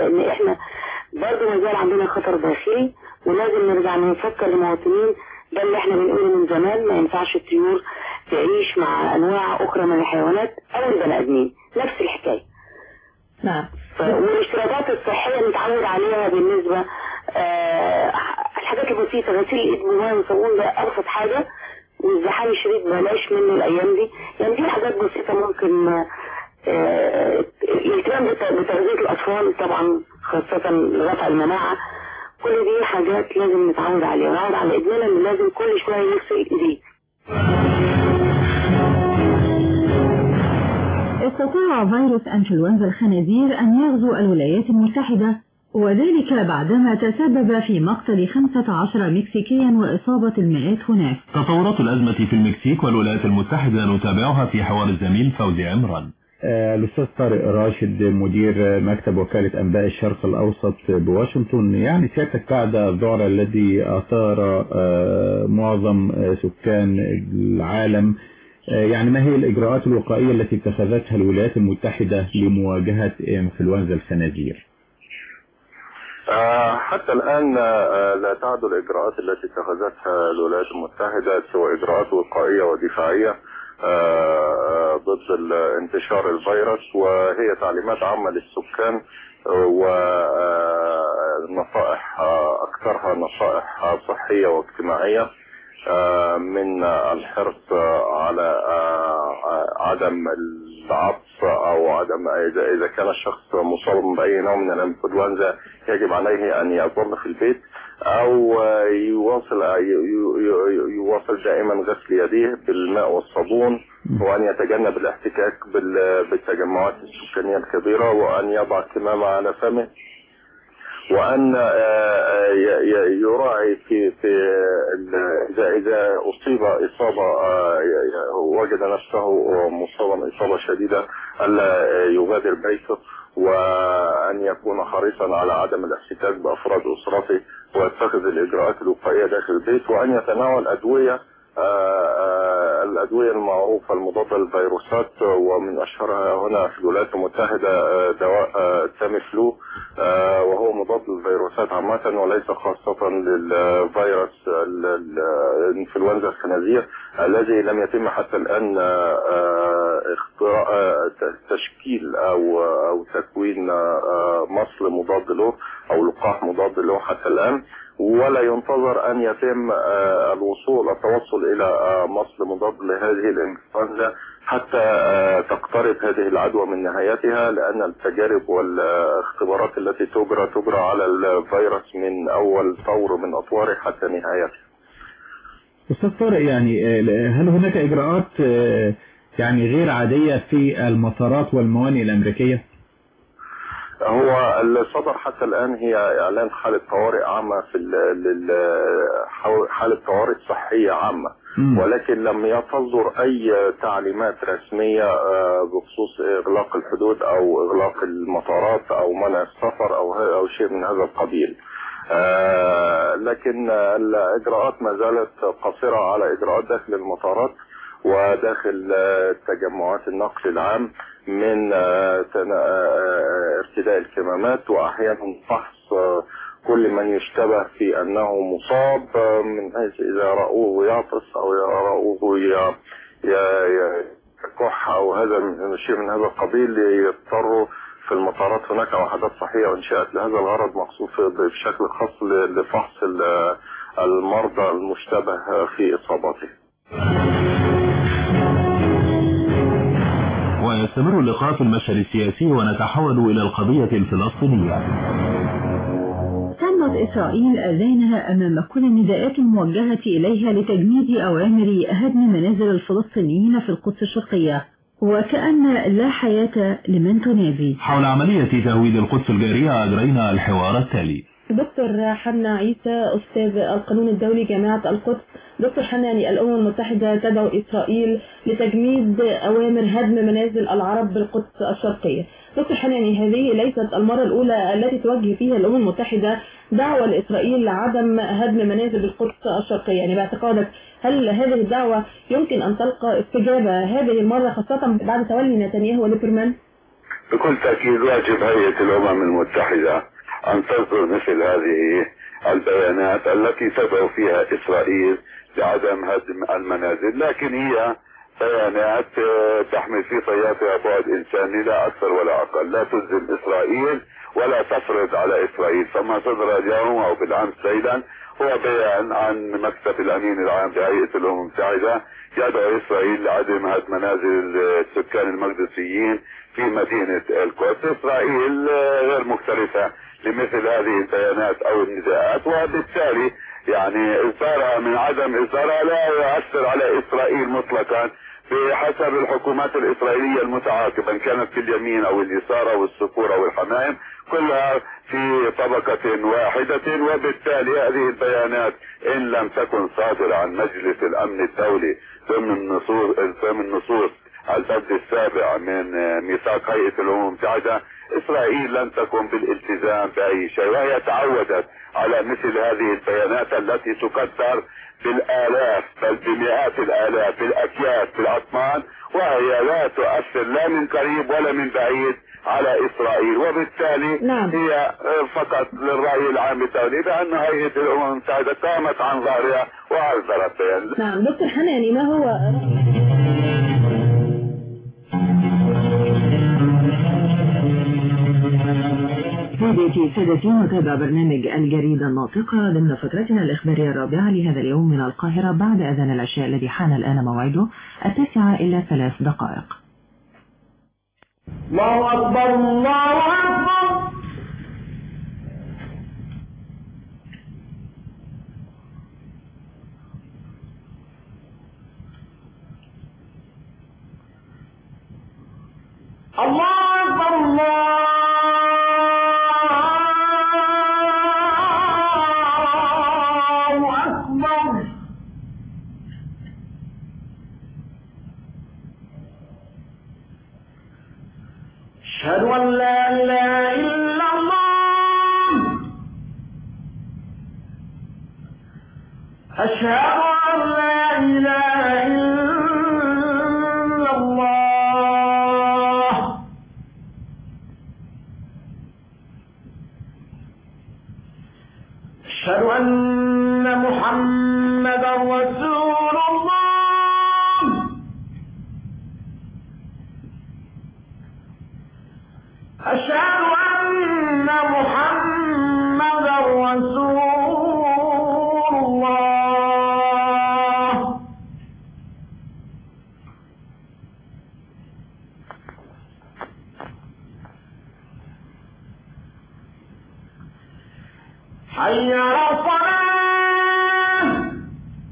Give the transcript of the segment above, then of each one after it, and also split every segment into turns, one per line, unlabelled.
ان احنا برضه ما زال عندنا خطر داخلي ولازم نرجع نفكر للمواطنين ده اللي احنا بنقوله من زمان ما ينفعش الطيور تعيش مع انواع اخرى من الحيوانات او البني ادمين نفس الحكايه
نعم
والاشتراطات الصحيه نتعود عليها بالنسبه آه الحاجات البسيطه غسيل الايد بميه وصابون ده ابسط حاجه والزحام الشديد بلاش منه الايام دي يعني دي حاجات بسيطه ممكن آه الاهتمام بتغذيه الاطفال طبعا خاصه لرفع المناعه كل دي حاجات لازم نتعود عليها نتعود على ايدينا ان لازم كل شويه يغسل ايديه
استطاع فيروس أنفلونزا الخنازير أن يغزو الولايات المتحدة وذلك بعدما تسبب في مقتل 15 مكسيكيا وإصابة المئات هناك
تطورات الأزمة في المكسيك والولايات المتحدة نتابعها في حوار الزميل فوزي عمران
الأستاذ طارق راشد مدير مكتب وكالة أنباء الشرق الأوسط بواشنطن يعني سيادتك بعد الذعر الذي أثار معظم سكان العالم يعني ما هي الإجراءات الوقائية التي اتخذتها الولايات المتحدة لمواجهة إنفلونزا الخنازير؟
حتى الآن لا تعد الإجراءات التي اتخذتها الولايات المتحدة سوى إجراءات وقائية ودفاعية ضد انتشار الفيروس وهي تعليمات عامة للسكان ونصائح أكثرها نصائح صحية واجتماعية من الحرص على عدم العطس او عدم اذا اذا كان الشخص مصاب باي نوع من الانفلونزا يجب عليه ان يظل في البيت او يواصل يواصل دائما غسل يديه بالماء والصابون وان يتجنب الاحتكاك بالتجمعات السكانيه الكبيره وان يضع كمامه على فمه وان يراعي في في اذا اذا اصيب اصابه وجد نفسه مصابا اصابه شديده الا يغادر بيته وان يكون حريصا على عدم الاحتكاك بافراد اسرته ويتخذ الاجراءات الوقائيه داخل البيت وان يتناول ادويه الأدوية المعروفة المضادة للفيروسات ومن أشهرها هنا في الولايات المتحدة دواء تاميفلو وهو مضاد للفيروسات عامة وليس خاصة للفيروس الانفلونزا الخنازير الذي لم يتم حتى الآن تشكيل أو أو تكوين مصل مضاد له أو لقاح مضاد له حتى الآن ولا ينتظر ان يتم الوصول التوصل الى مصل مضاد لهذه الانفلونزا حتى تقترب هذه العدوى من نهايتها لان التجارب والاختبارات التي تجرى تجرى على الفيروس من اول طور من اطواره حتى نهايته.
استاذ طارق يعني هل هناك اجراءات يعني غير عاديه في المطارات والموانئ الامريكيه؟
هو اللي صدر حتى الان هي اعلان حاله طوارئ عامه في حاله طوارئ صحيه عامه ولكن لم تصدر اي تعليمات رسميه بخصوص اغلاق الحدود او اغلاق المطارات او منع السفر او او شيء من هذا القبيل. لكن الاجراءات ما زالت قصيره على اجراءات داخل المطارات وداخل تجمعات النقل العام من ارتداء الكمامات واحيانا فحص كل من يشتبه في انه مصاب من حيث اذا راوه يعطس او راوه يكح او هذا شيء من هذا القبيل يضطروا في المطارات هناك وحدات صحيه وانشات لهذا الغرض مخصوص بشكل خاص لفحص المرضى المشتبه في اصابته.
ويستمر اللقاء في المشهد السياسي ونتحول إلى القضية الفلسطينية
صمت إسرائيل أذانها أمام كل النداءات الموجهة إليها لتجميد أوامر هدم منازل الفلسطينيين في القدس الشرقية وكأن لا حياة لمن تنادي
حول عملية تهويد القدس الجارية أجرينا الحوار التالي
دكتور حنا عيسى أستاذ القانون الدولي جامعة القدس دكتور حناني الأمم المتحدة تدعو إسرائيل لتجميد أوامر هدم منازل العرب بالقدس الشرقية دكتور حناني هذه ليست المرة الأولى التي توجه فيها الأمم المتحدة دعوة لإسرائيل لعدم هدم منازل القدس الشرقية يعني باعتقادك هل هذه الدعوة يمكن أن تلقى استجابة هذه المرة خاصة بعد تولي نتنياهو وليبرمان؟
بكل تأكيد واجب هيئة الأمم المتحدة أن تصدر مثل هذه البيانات التي تدعو فيها إسرائيل لعدم هدم المنازل لكن هي بيانات تحمل في طياتها بعد إنساني لا أكثر ولا أقل لا تلزم إسرائيل ولا تفرض على إسرائيل فما صدر اليوم أو بالأمس ليلا هو بيان عن مكتب الأمين العام لهيئة الأمم المتحدة يدعو إسرائيل لعدم هدم منازل السكان المقدسيين في مدينة القدس إسرائيل غير مختلفة لمثل هذه البيانات أو النداءات وبالتالي يعني إصدارها من عدم إصدارها لا يؤثر على إسرائيل مطلقا بحسب الحكومات الإسرائيلية المتعاقبة إن كانت في اليمين أو اليسار أو الصقور أو الحمايم كلها في طبقة واحدة وبالتالي هذه البيانات إن لم تكن صادرة عن مجلس الأمن الدولي ضمن النصوص ضمن نصوص البند السابع من ميثاق هيئة الأمم المتحدة إسرائيل لن تكن بالالتزام بأي شيء وهي تعودت على مثل هذه البيانات التي تقدر بالالاف بل بمئات الالاف بالاكياس بالاطنان وهي لا تؤثر لا من قريب ولا من بعيد على اسرائيل وبالتالي
نعم.
هي فقط للراي العام الدولي بان هيئه الامم المتحده قامت عن ظهرها واصدرت بيان
نعم دكتور حناني ما هو
سيدتي سادتي متابع برنامج الجريدة الناطقة ضمن فترتنا الإخبارية الرابعة لهذا اليوم من القاهرة بعد أذان العشاء الذي حان الآن موعده التاسعة إلى ثلاث دقائق
الله أكبر الله أكبر الله أكبر الله أكبر أشهد أن لا إله إلا الله أشهد أن لا إله إلا الله أشهد أن محمدا رسول الله أشهد أن محمدا رسول الله حي على الصلاة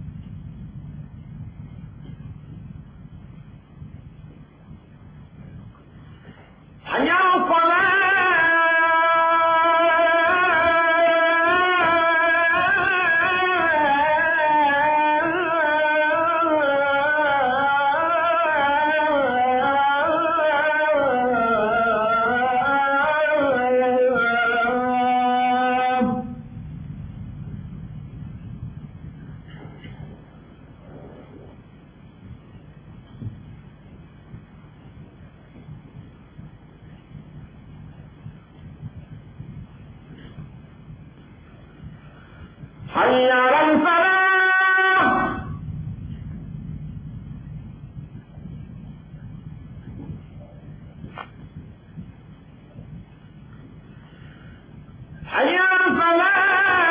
حي على الصلاة حي على الفلاح حي على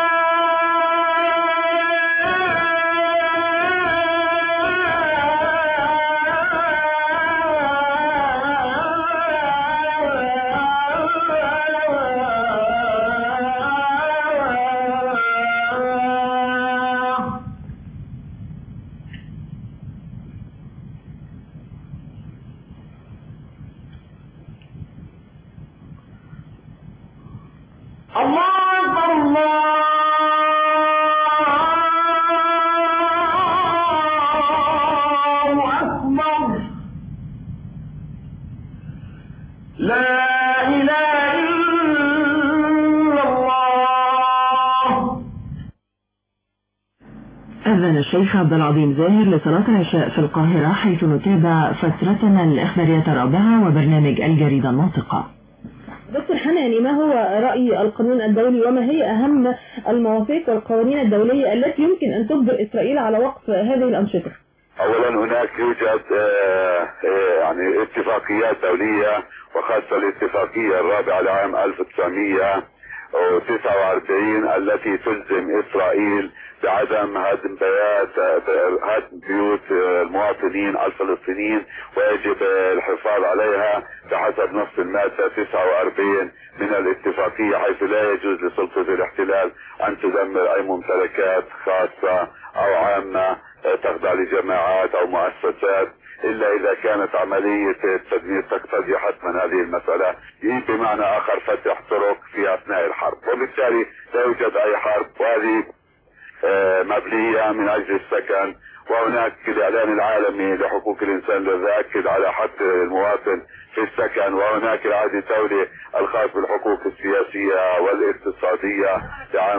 الفلاح الله أكبر الله أكبر لا إله إلا الله
أذن الشيخ عبد العظيم زاهر لصلاة العشاء في القاهرة حيث نتابع فترتنا الإخبارية الرابعة وبرنامج الجريدة الناطقة
دكتور حناني ما هو رأي القانون الدولي وما هي أهم المواثيق والقوانين الدولية التي يمكن أن تجبر إسرائيل على وقف هذه الأنشطة؟
اولا هناك يوجد آه، آه، يعني اتفاقيات دولية وخاصة الاتفاقية الرابعة لعام 1949 التي تلزم اسرائيل بعدم هدم بيات هدم بيوت المواطنين الفلسطينيين ويجب الحفاظ عليها بحسب نص المادة 49 من الاتفاقية حيث لا يجوز لسلطة الاحتلال ان تدمر اي ممتلكات خاصة او عامة تخضع لجماعات او مؤسسات الا اذا كانت عملية التدمير تقتضي حتما هذه المسألة بمعنى اخر فتح طرق في اثناء الحرب وبالتالي لا يوجد اي حرب وهذه آه، مبنية من اجل السكن وهناك الاعلان العالمي لحقوق الانسان الذي يؤكد على حق المواطن في السكن وهناك العهد الدولي الخاص بالحقوق السياسية والاقتصادية لعام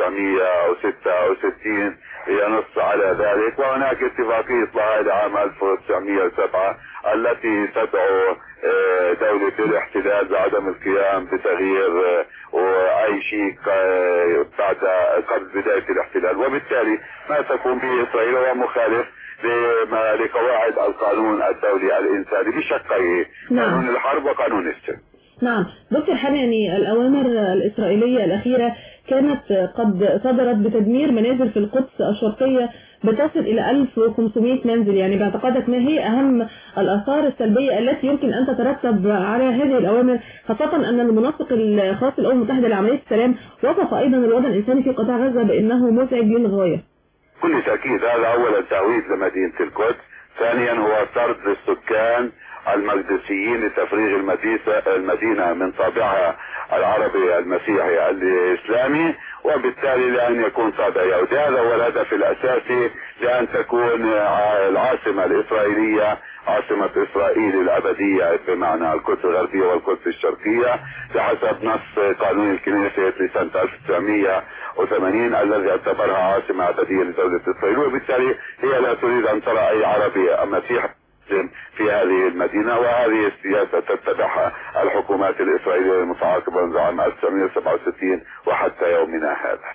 1966 ينص على ذلك وهناك اتفاقية لاهاي لعام 1907 التي تدعو آه، دولة الاحتلال بعدم القيام بتغيير آه، واي شيء ك- بعد قبل بداية الاحتلال وبالتالي ما تقوم به اسرائيل هو مخالف لما- لقواعد القانون الدولي الانساني بشقيه
نعم.
قانون الحرب وقانون السلم
نعم دكتور حناني الأوامر الإسرائيلية الأخيرة كانت قد صدرت بتدمير منازل في القدس الشرقية بتصل إلى 1500 منزل يعني باعتقادك ما هي أهم الآثار السلبية التي يمكن أن تترتب على هذه الأوامر خاصة أن المنسق الخاص للأمم المتحدة لعملية السلام وصف أيضا الوضع الإنساني في قطاع غزة بأنه مزعج للغاية
كل تأكيد هذا أولا تعويض لمدينة القدس ثانيا هو طرد السكان المقدسيين لتفريغ المدينة المدينة من طابعها العربي المسيحي الإسلامي وبالتالي لأن يكون طابع يهودي هذا هو الهدف الأساسي لأن تكون العاصمة الإسرائيلية عاصمة إسرائيل الأبدية بمعنى القدس الغربية والقدس الشرقية بحسب نص قانون الكنيسة لسنة 1980 الذي اعتبرها عاصمة أبدية لدولة إسرائيل وبالتالي هي لا تريد أن ترى أي عربي مسيحي في هذه المدينة وهذه السياسة تتبعها الحكومات الإسرائيلية المتعاقبة منذ عام 1967 وحتى يومنا هذا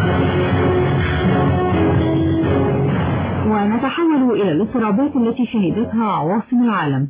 ونتحول إلى الاضطرابات التي شهدتها عواصم العالم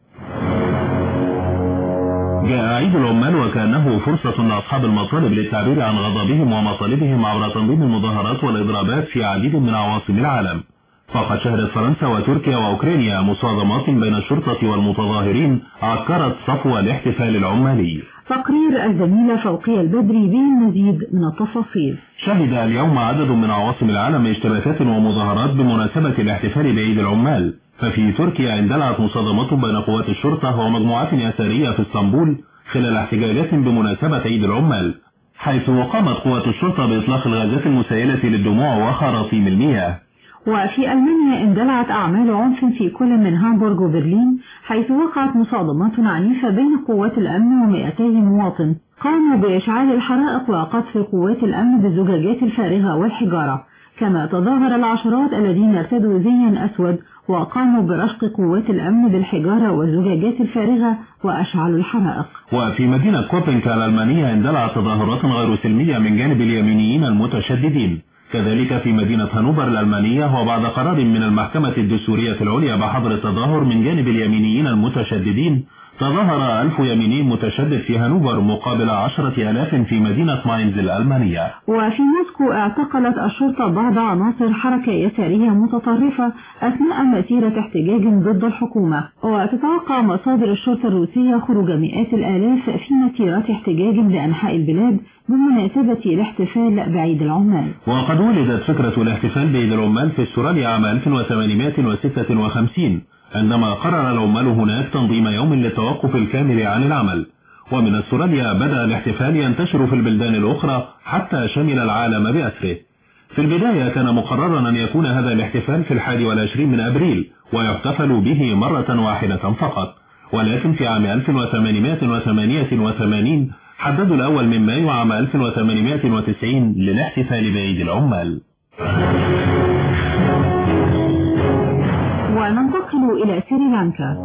جاء عيد العمال وكأنه فرصة لأصحاب المطالب للتعبير عن غضبهم ومطالبهم عبر تنظيم المظاهرات والإضرابات في عديد من عواصم العالم فقد شهدت فرنسا وتركيا وأوكرانيا مصادمات بين الشرطة والمتظاهرين عكرت صفو الاحتفال العمالي
تقرير الزميلة فوقية البدري به المزيد من التفاصيل
شهد اليوم عدد من عواصم العالم اشتباكات ومظاهرات بمناسبة الاحتفال بعيد العمال ففي تركيا اندلعت مصادمات بين قوات الشرطة ومجموعات يسارية في اسطنبول خلال احتجاجات بمناسبة عيد العمال حيث قامت قوات الشرطة بإطلاق الغازات المسيلة للدموع وخراطيم المياه
وفي ألمانيا اندلعت أعمال عنف في كل من هامبورغ وبرلين حيث وقعت مصادمات عنيفة بين قوات الأمن و200 مواطن قاموا بإشعال الحرائق وقذف قوات الأمن بالزجاجات الفارغة والحجارة كما تظاهر العشرات الذين ارتدوا زيا أسود وقاموا برشق قوات الأمن بالحجارة والزجاجات الفارغة وأشعلوا الحرائق
وفي مدينة كوبنكا الألمانية اندلعت تظاهرات غير سلمية من جانب اليمينيين المتشددين كذلك في مدينة هانوفر الألمانية وبعد قرار من المحكمة الدستورية العليا بحظر التظاهر من جانب اليمينيين المتشددين تظاهر ألف يميني متشدد في هانوفر مقابل عشرة ألاف في مدينة ماينز الألمانية
وفي موسكو اعتقلت الشرطة بعض عناصر حركة يسارية متطرفة أثناء مسيرة احتجاج ضد الحكومة وتتوقع مصادر الشرطة الروسية خروج مئات الآلاف في مسيرات احتجاج بأنحاء البلاد بمناسبة الاحتفال بعيد العمال
وقد ولدت فكرة الاحتفال بعيد العمال في استراليا عام 1856 عندما قرر العمال هناك تنظيم يوم للتوقف الكامل عن العمل ومن استراليا بدأ الاحتفال ينتشر في البلدان الأخرى حتى شمل العالم بأسره في البداية كان مقررا أن يكون هذا الاحتفال في الحادي والعشرين من أبريل ويحتفل به مرة واحدة فقط ولكن في عام 1888 حددوا الأول من مايو عام 1890 للاحتفال بعيد العمال
إلى سريلانكا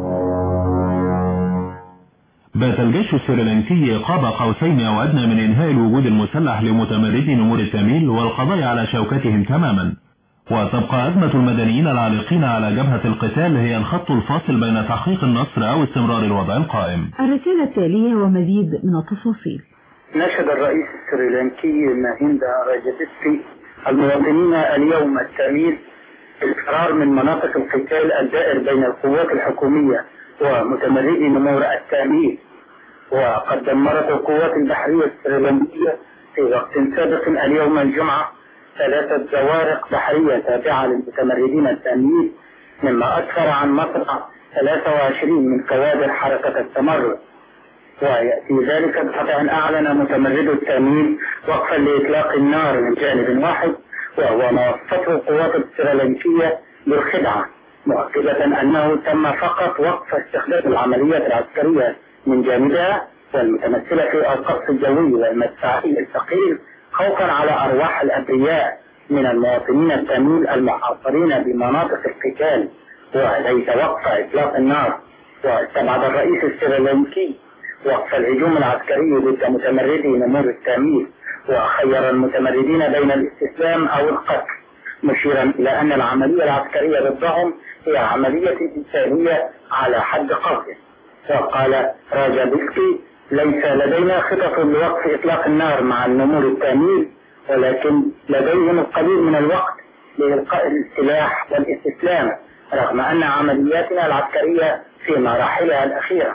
بات الجيش السريلانكي قاب قوسين أو أدنى من إنهاء الوجود المسلح لمتمردي نمور التاميل والقضاء على شوكتهم تماما وتبقى أزمة المدنيين العالقين على جبهة القتال هي الخط الفاصل بين تحقيق النصر أو استمرار الوضع القائم
الرسالة التالية ومزيد من التفاصيل
نشد الرئيس السريلانكي ماهيندا راجاتسكي المواطنين اليوم التامين بالفرار من مناطق القتال الدائر بين القوات الحكومية ومتمردي نمور التامين وقد دمرت القوات البحرية السريلانكية في وقت سابق اليوم الجمعة ثلاثة زوارق بحرية تابعة للمتمردين التامين مما أسفر عن مصرع 23 من كوادر حركة التمرد ويأتي ذلك بعد أن أعلن متمرد التامين وقفا لإطلاق النار من جانب واحد وهو ما وصفته القوات السريلانكية بالخدعة مؤكدة أنه تم فقط وقف استخدام العمليات العسكرية من جانبها والمتمثلة في القصف الجوي والمدفعي الثقيل خوفا على أرواح الأبرياء من المواطنين التامين المحاصرين بمناطق القتال وليس وقف إطلاق النار واستبعد الرئيس السريلانكي وقف الهجوم العسكري ضد متمردي نمور التامين وخير المتمردين بين الاستسلام أو القتل مشيرا إلى أن العملية العسكرية ضدهم هي عملية إنسانية على حد قصده وقال راجا بيسكي ليس لدينا خطط لوقف إطلاق النار مع النمور التامين ولكن لديهم القليل من الوقت لإلقاء السلاح والاستسلام رغم أن عملياتنا العسكرية في مراحلها الأخيرة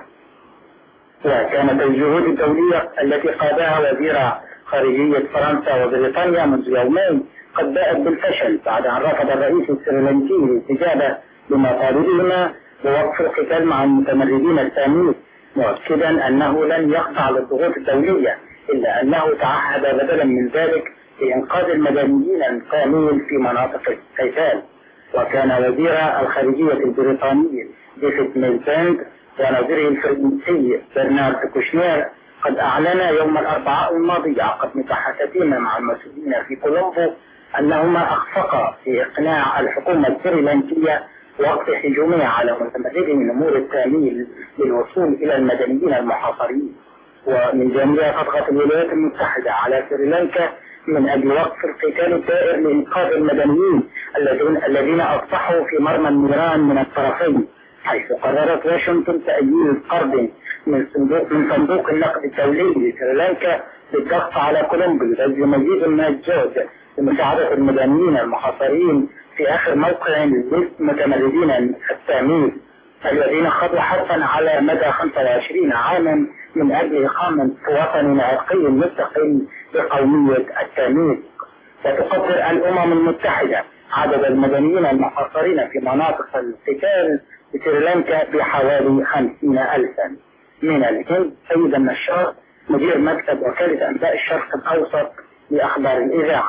وكانت الجهود الدولية التي قادها وزير خارجية فرنسا وبريطانيا منذ يومين قد باءت بالفشل بعد أن رفض الرئيس السريلانكي الاستجابة لمطالبهما بوقف القتال مع المتمردين التامين مؤكدا أنه لن يخضع للضغوط الدولية إلا أنه تعهد بدلا من ذلك بإنقاذ المدنيين القائمين في مناطق القتال وكان وزير الخارجية البريطاني ديفيد ميلباند ونظيره الفرنسي برنارد كوشنير قد أعلن يوم الأربعاء الماضي عقب مباحثتهما مع المسؤولين في كولومبو أنهما أخفقا في إقناع الحكومة السريلانكية وقت هجومها على متمردي نمور التاميل للوصول إلى المدنيين المحاصرين ومن جانبها تضغط الولايات المتحدة على سريلانكا من أجل وقف القتال الدائر لإنقاذ المدنيين الذين الذين أصبحوا في مرمى النيران من الطرفين حيث قررت واشنطن تأييد قرض من صندوق من صندوق النقد الدولي لسريلانكا بالضغط على كولومبو لبذل مزيد من الجهد لمساعدة المدنيين المحاصرين في آخر موقع للمتمردين التامين الذين خضوا حربا على مدى 25 عاما من أجل إقامة وطن عرقي مستقل بقومية التامين وتقدر الأمم المتحدة عدد المدنيين المحاصرين في مناطق القتال في سريلانكا بحوالي 50 ألفا من الهند سيد النشار مدير مكتب وكالة أنباء الشرق الأوسط لأخبار الإذاعة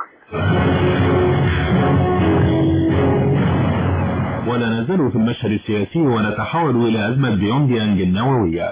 ولا نزال في المشهد السياسي ونتحول إلى أزمة بيونج يانج النووية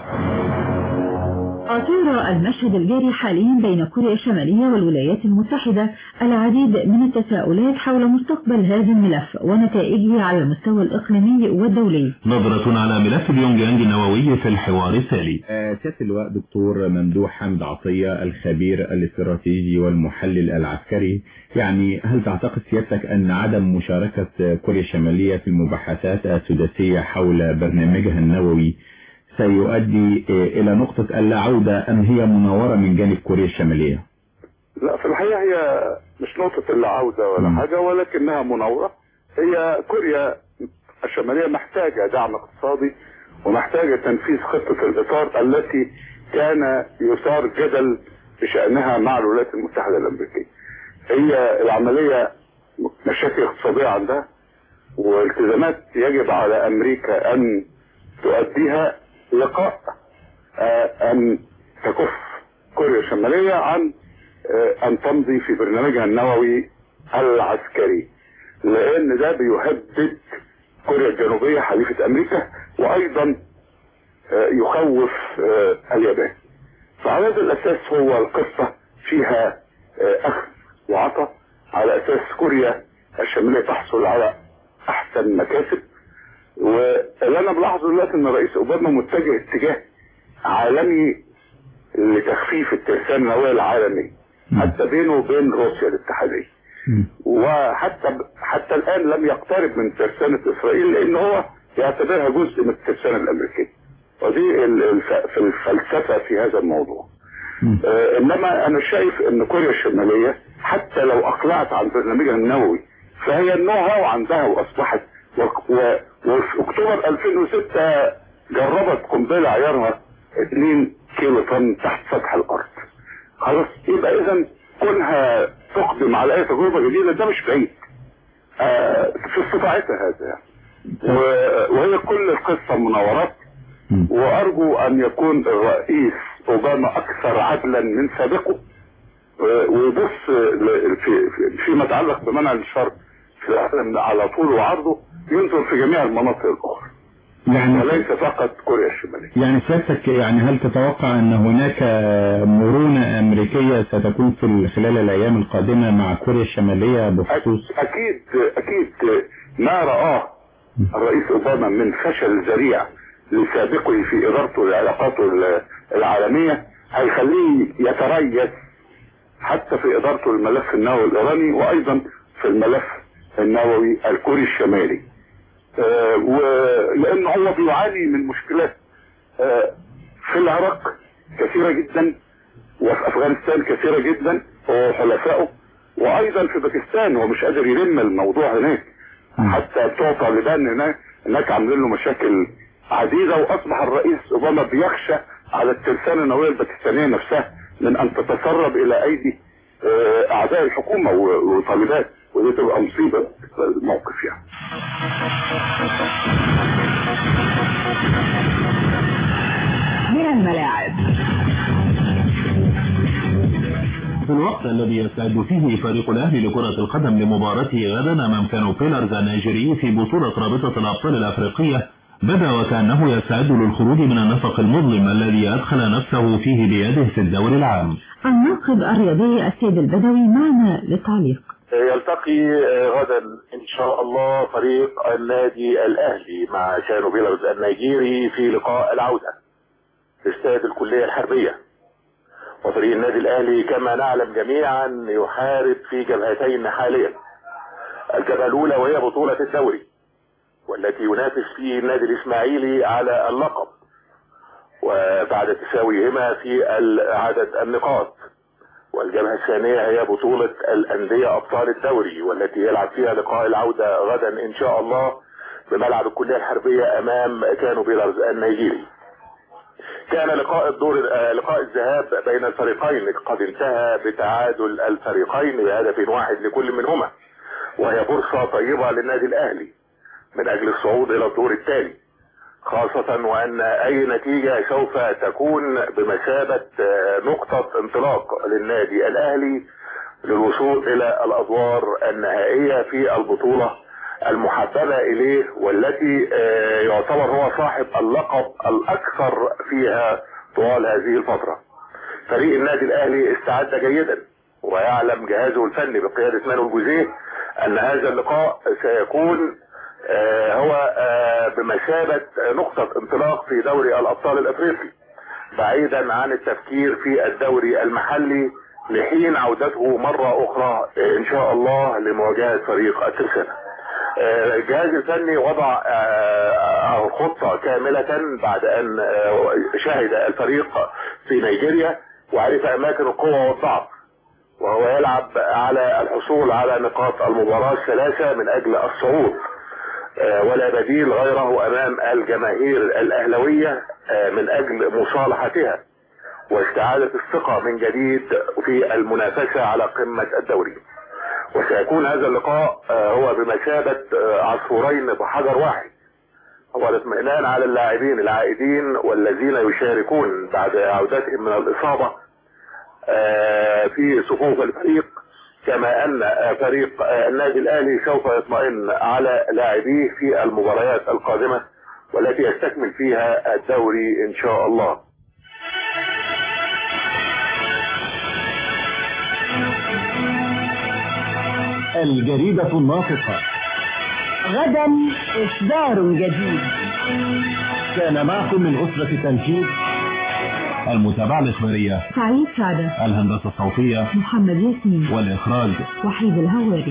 أثار المشهد الجاري حاليا بين كوريا الشمالية والولايات المتحدة العديد من التساؤلات حول مستقبل هذا الملف ونتائجه على المستوى الإقليمي والدولي
نظرة على ملف بيونج يانج النووي في الحوار التالي
آه، سيادة اللواء دكتور ممدوح حمد عطية الخبير الاستراتيجي والمحلل العسكري يعني هل تعتقد سيادتك أن عدم مشاركة كوريا الشمالية في المباحثات السداسية حول برنامجها النووي سيؤدي إلى نقطة اللا عودة أم هي مناورة من جانب كوريا الشمالية؟
لا في الحقيقة هي مش نقطة إلا عودة ولا
مم.
حاجة ولكنها مناورة هي كوريا الشمالية محتاجة دعم اقتصادي ومحتاجة تنفيذ خطة الإطار التي كان يثار جدل بشأنها مع الولايات المتحدة الأمريكية هي العملية مشاكل اقتصادية عندها والتزامات يجب على أمريكا أن تؤديها لقاء آه، أن تكف كوريا الشمالية عن آه، أن تمضي في برنامجها النووي العسكري لأن ده بيهدد كوريا الجنوبية حليفة أمريكا وأيضا آه، يخوف آه، اليابان فعلى هذا الأساس هو القصة فيها آه، أخذ وعطى على أساس كوريا الشمالية تحصل على أحسن مكاسب واللي انا بلاحظه دلوقتي ان الرئيس اوباما متجه اتجاه عالمي لتخفيف الترسانة النووية العالمي حتى بينه وبين روسيا الاتحادية وحتى حتى الان لم يقترب من ترسانة اسرائيل لان هو يعتبرها جزء من الترسانة الامريكية ودي ال- الف- في الفلسفة في هذا الموضوع آه، انما انا شايف ان كوريا الشمالية حتى لو اقلعت عن برنامجها النووي فهي النو هاو عندها واصبحت و- و- وفي اكتوبر 2006 جربت قنبلة عيارها 2 كيلو طن تحت سطح الارض خلاص يبقى اذا كونها تقدم على اي تجربة جديدة ده مش بعيد آه، في استطاعتها هذا يعني و- وهي كل القصة مناورات وارجو ان يكون الرئيس اوباما اكثر عدلا من سابقه و- ويبص ل- في في- فيما يتعلق بمنع الشر في العالم على طول وعرضه ينظر في جميع المناطق الاخرى
يعني
وليس فقط كوريا الشماليه
يعني سيادتك يعني هل تتوقع ان هناك مرونة امريكية ستكون في ال- خلال الايام القادمة مع كوريا الشمالية بخصوص
اكيد اكيد ما رآه الرئيس اوباما من فشل ذريع لسابقه في ادارته لعلاقاته ال- العالمية هيخليه يتريث حتى في ادارته الملف النووي الايراني وايضا في الملف النووي الكوري الشمالي آه، ولانه هو بيعاني من مشكلات آه، في العراق كثيرة جدا وفي افغانستان كثيرة جدا هو وحلفائه وايضا في باكستان هو مش قادر يلم الموضوع هناك حتى بتوع طالبان هناك هناك عاملين له مشاكل عديدة واصبح الرئيس اوباما بيخشى على الترسانة النووية الباكستانية نفسها من ان تتسرب الى ايدي آه، اعداء الحكومة و- وطالبان ودي تبقى مصيبة الموقف يعني
من الملاعب
في الوقت الذي يستعد فيه فريق الأهلي لكرة القدم لمباراته غدا أمام كانو بيلرز النيجيري في بطولة رابطة الأبطال الأفريقية بدا وكأنه يستعد للخروج من النفق المظلم الذي أدخل نفسه فيه بيده في الدوري العام
الناقد الرياضي السيد البدوي معنا للتعليق
يلتقي غدا ان شاء الله فريق النادي الاهلي مع كانو بيلرز النيجيري في لقاء العودة في استاد الكلية الحربية وفريق النادي الاهلي كما نعلم جميعا يحارب في جبهتين حاليا الجبهة الاولى وهي بطولة الدوري والتي ينافس فيه النادي الاسماعيلي على اللقب وبعد تساويهما في عدد النقاط والجبهة الثانية هي بطولة الأندية أبطال الدوري والتي يلعب فيها لقاء العودة غدا إن شاء الله بملعب الكلية الحربية أمام كانو بيلرز النيجيري كان لقاء الدور آه، لقاء الذهاب بين الفريقين قد انتهى بتعادل الفريقين بهدف واحد لكل منهما وهي فرصة طيبة للنادي الأهلي من أجل الصعود إلى الدور التالي خاصة وأن أي نتيجة سوف تكون بمثابة آه، نقطة انطلاق للنادي الأهلي للوصول إلى الأدوار النهائية في البطولة المحببة إليه والتي آه، يعتبر هو صاحب اللقب الأكثر فيها طوال هذه الفترة فريق النادي الأهلي استعد جيدا ويعلم جهازه الفني بقيادة مانو الجوزيه أن هذا اللقاء سيكون آه، هو آه، بمثابة نقطة انطلاق في دوري الأبطال الأفريقي بعيدا عن التفكير في الدوري المحلي لحين عودته مرة أخرى آه، إن شاء الله لمواجهة فريق الترسانة آه، الجهاز الفني وضع آه، خطة كاملة بعد أن آه، شهد الفريق في نيجيريا وعرف أماكن القوة والضعف وهو يلعب على الحصول على نقاط المباراة الثلاثة من أجل الصعود آه، ولا بديل غيره امام الجماهير الاهلوية آه، من اجل مصالحتها واستعادة الثقة من جديد في المنافسة على قمة الدوري وسيكون هذا اللقاء آه، هو بمثابة آه، عصفورين بحجر واحد هو الاطمئنان على اللاعبين العائدين والذين يشاركون بعد عودتهم من الإصابة آه، في صفوف الفريق كما ان فريق النادي الاهلي سوف يطمئن على لاعبيه في المباريات القادمة والتي يستكمل فيها الدوري ان شاء الله
الجريدة الناطقة غدا إصدار جديد
كان معكم من أسرة تنفيذ المتابعة الإخبارية
سعيد سعدة
الهندسة الصوتية
محمد ياسين
والإخراج
وحيد الهواري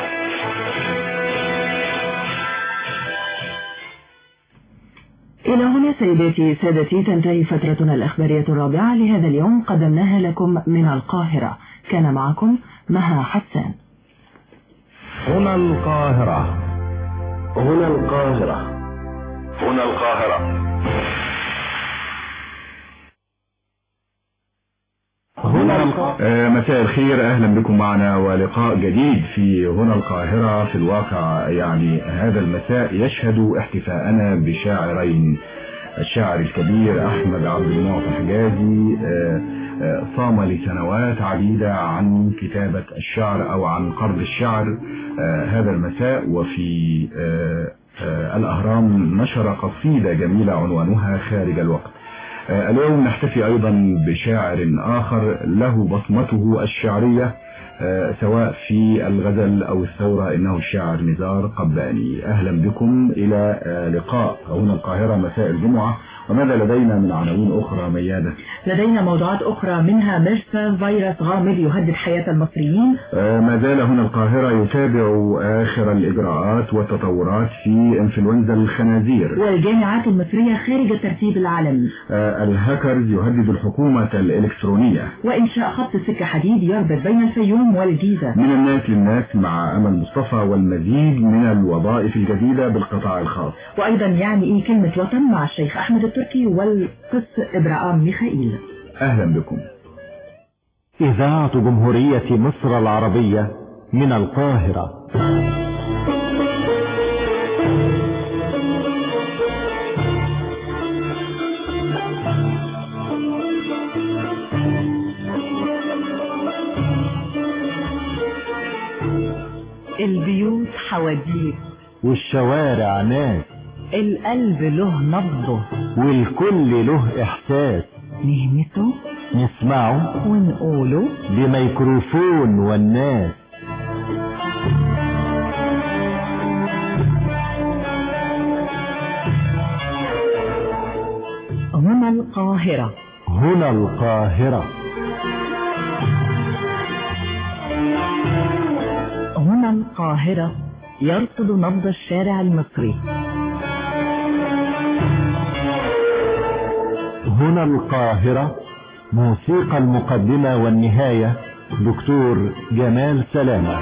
إلى هنا سيداتي سادتي تنتهي فترتنا الإخبارية الرابعة لهذا اليوم قدمناها لكم من القاهرة كان معكم مها حسان
هنا القاهرة
هنا القاهرة
هنا القاهرة
هنا القاهرة
آه، مساء الخير اهلا بكم معنا ولقاء جديد في هنا القاهرة في الواقع يعني هذا المساء يشهد احتفاءنا بشاعرين الشاعر الكبير احمد عبد المعطي حجازي آه، آه، صام لسنوات عديدة عن كتابة الشعر او عن قرض الشعر آه، هذا المساء وفي آه، آه، الاهرام نشر قصيدة جميلة عنوانها خارج الوقت آه، اليوم نحتفي أيضا بشاعر آخر له بصمته الشعرية آه، سواء في الغزل أو الثورة إنه الشاعر نزار قباني أهلا بكم إلى آه، لقاء هنا القاهرة مساء الجمعة وماذا لدينا من عناوين أخرى ميادة
لدينا موضوعات أخرى منها ميرسا فيروس غامض يهدد حياة المصريين
آه، ما زال هنا القاهرة يتابع آخر الإجراءات والتطورات في إنفلونزا الخنازير
والجامعات المصرية خارج الترتيب العالمي
آه، الهاكرز يهدد الحكومة الإلكترونية
وإنشاء خط سكة حديد يربط بين الفيوم والجيزة
من الناس للناس مع أمل مصطفى والمزيد من الوظائف الجديدة بالقطاع الخاص
وأيضا يعني إيه كلمة وطن مع الشيخ أحمد التركي والقس إبراهام ميخائيل
أهلا بكم
إذاعة جمهورية مصر العربية من القاهرة
البيوت حواديت
والشوارع ناس
القلب له نبضه
والكل له إحساس
نهمته
نسمعه
ونقوله
بميكروفون والناس
هنا القاهرة
هنا القاهرة
هنا القاهرة يرصد نبض الشارع المصري
هنا القاهرة موسيقى المقدمة والنهاية دكتور جمال سلامة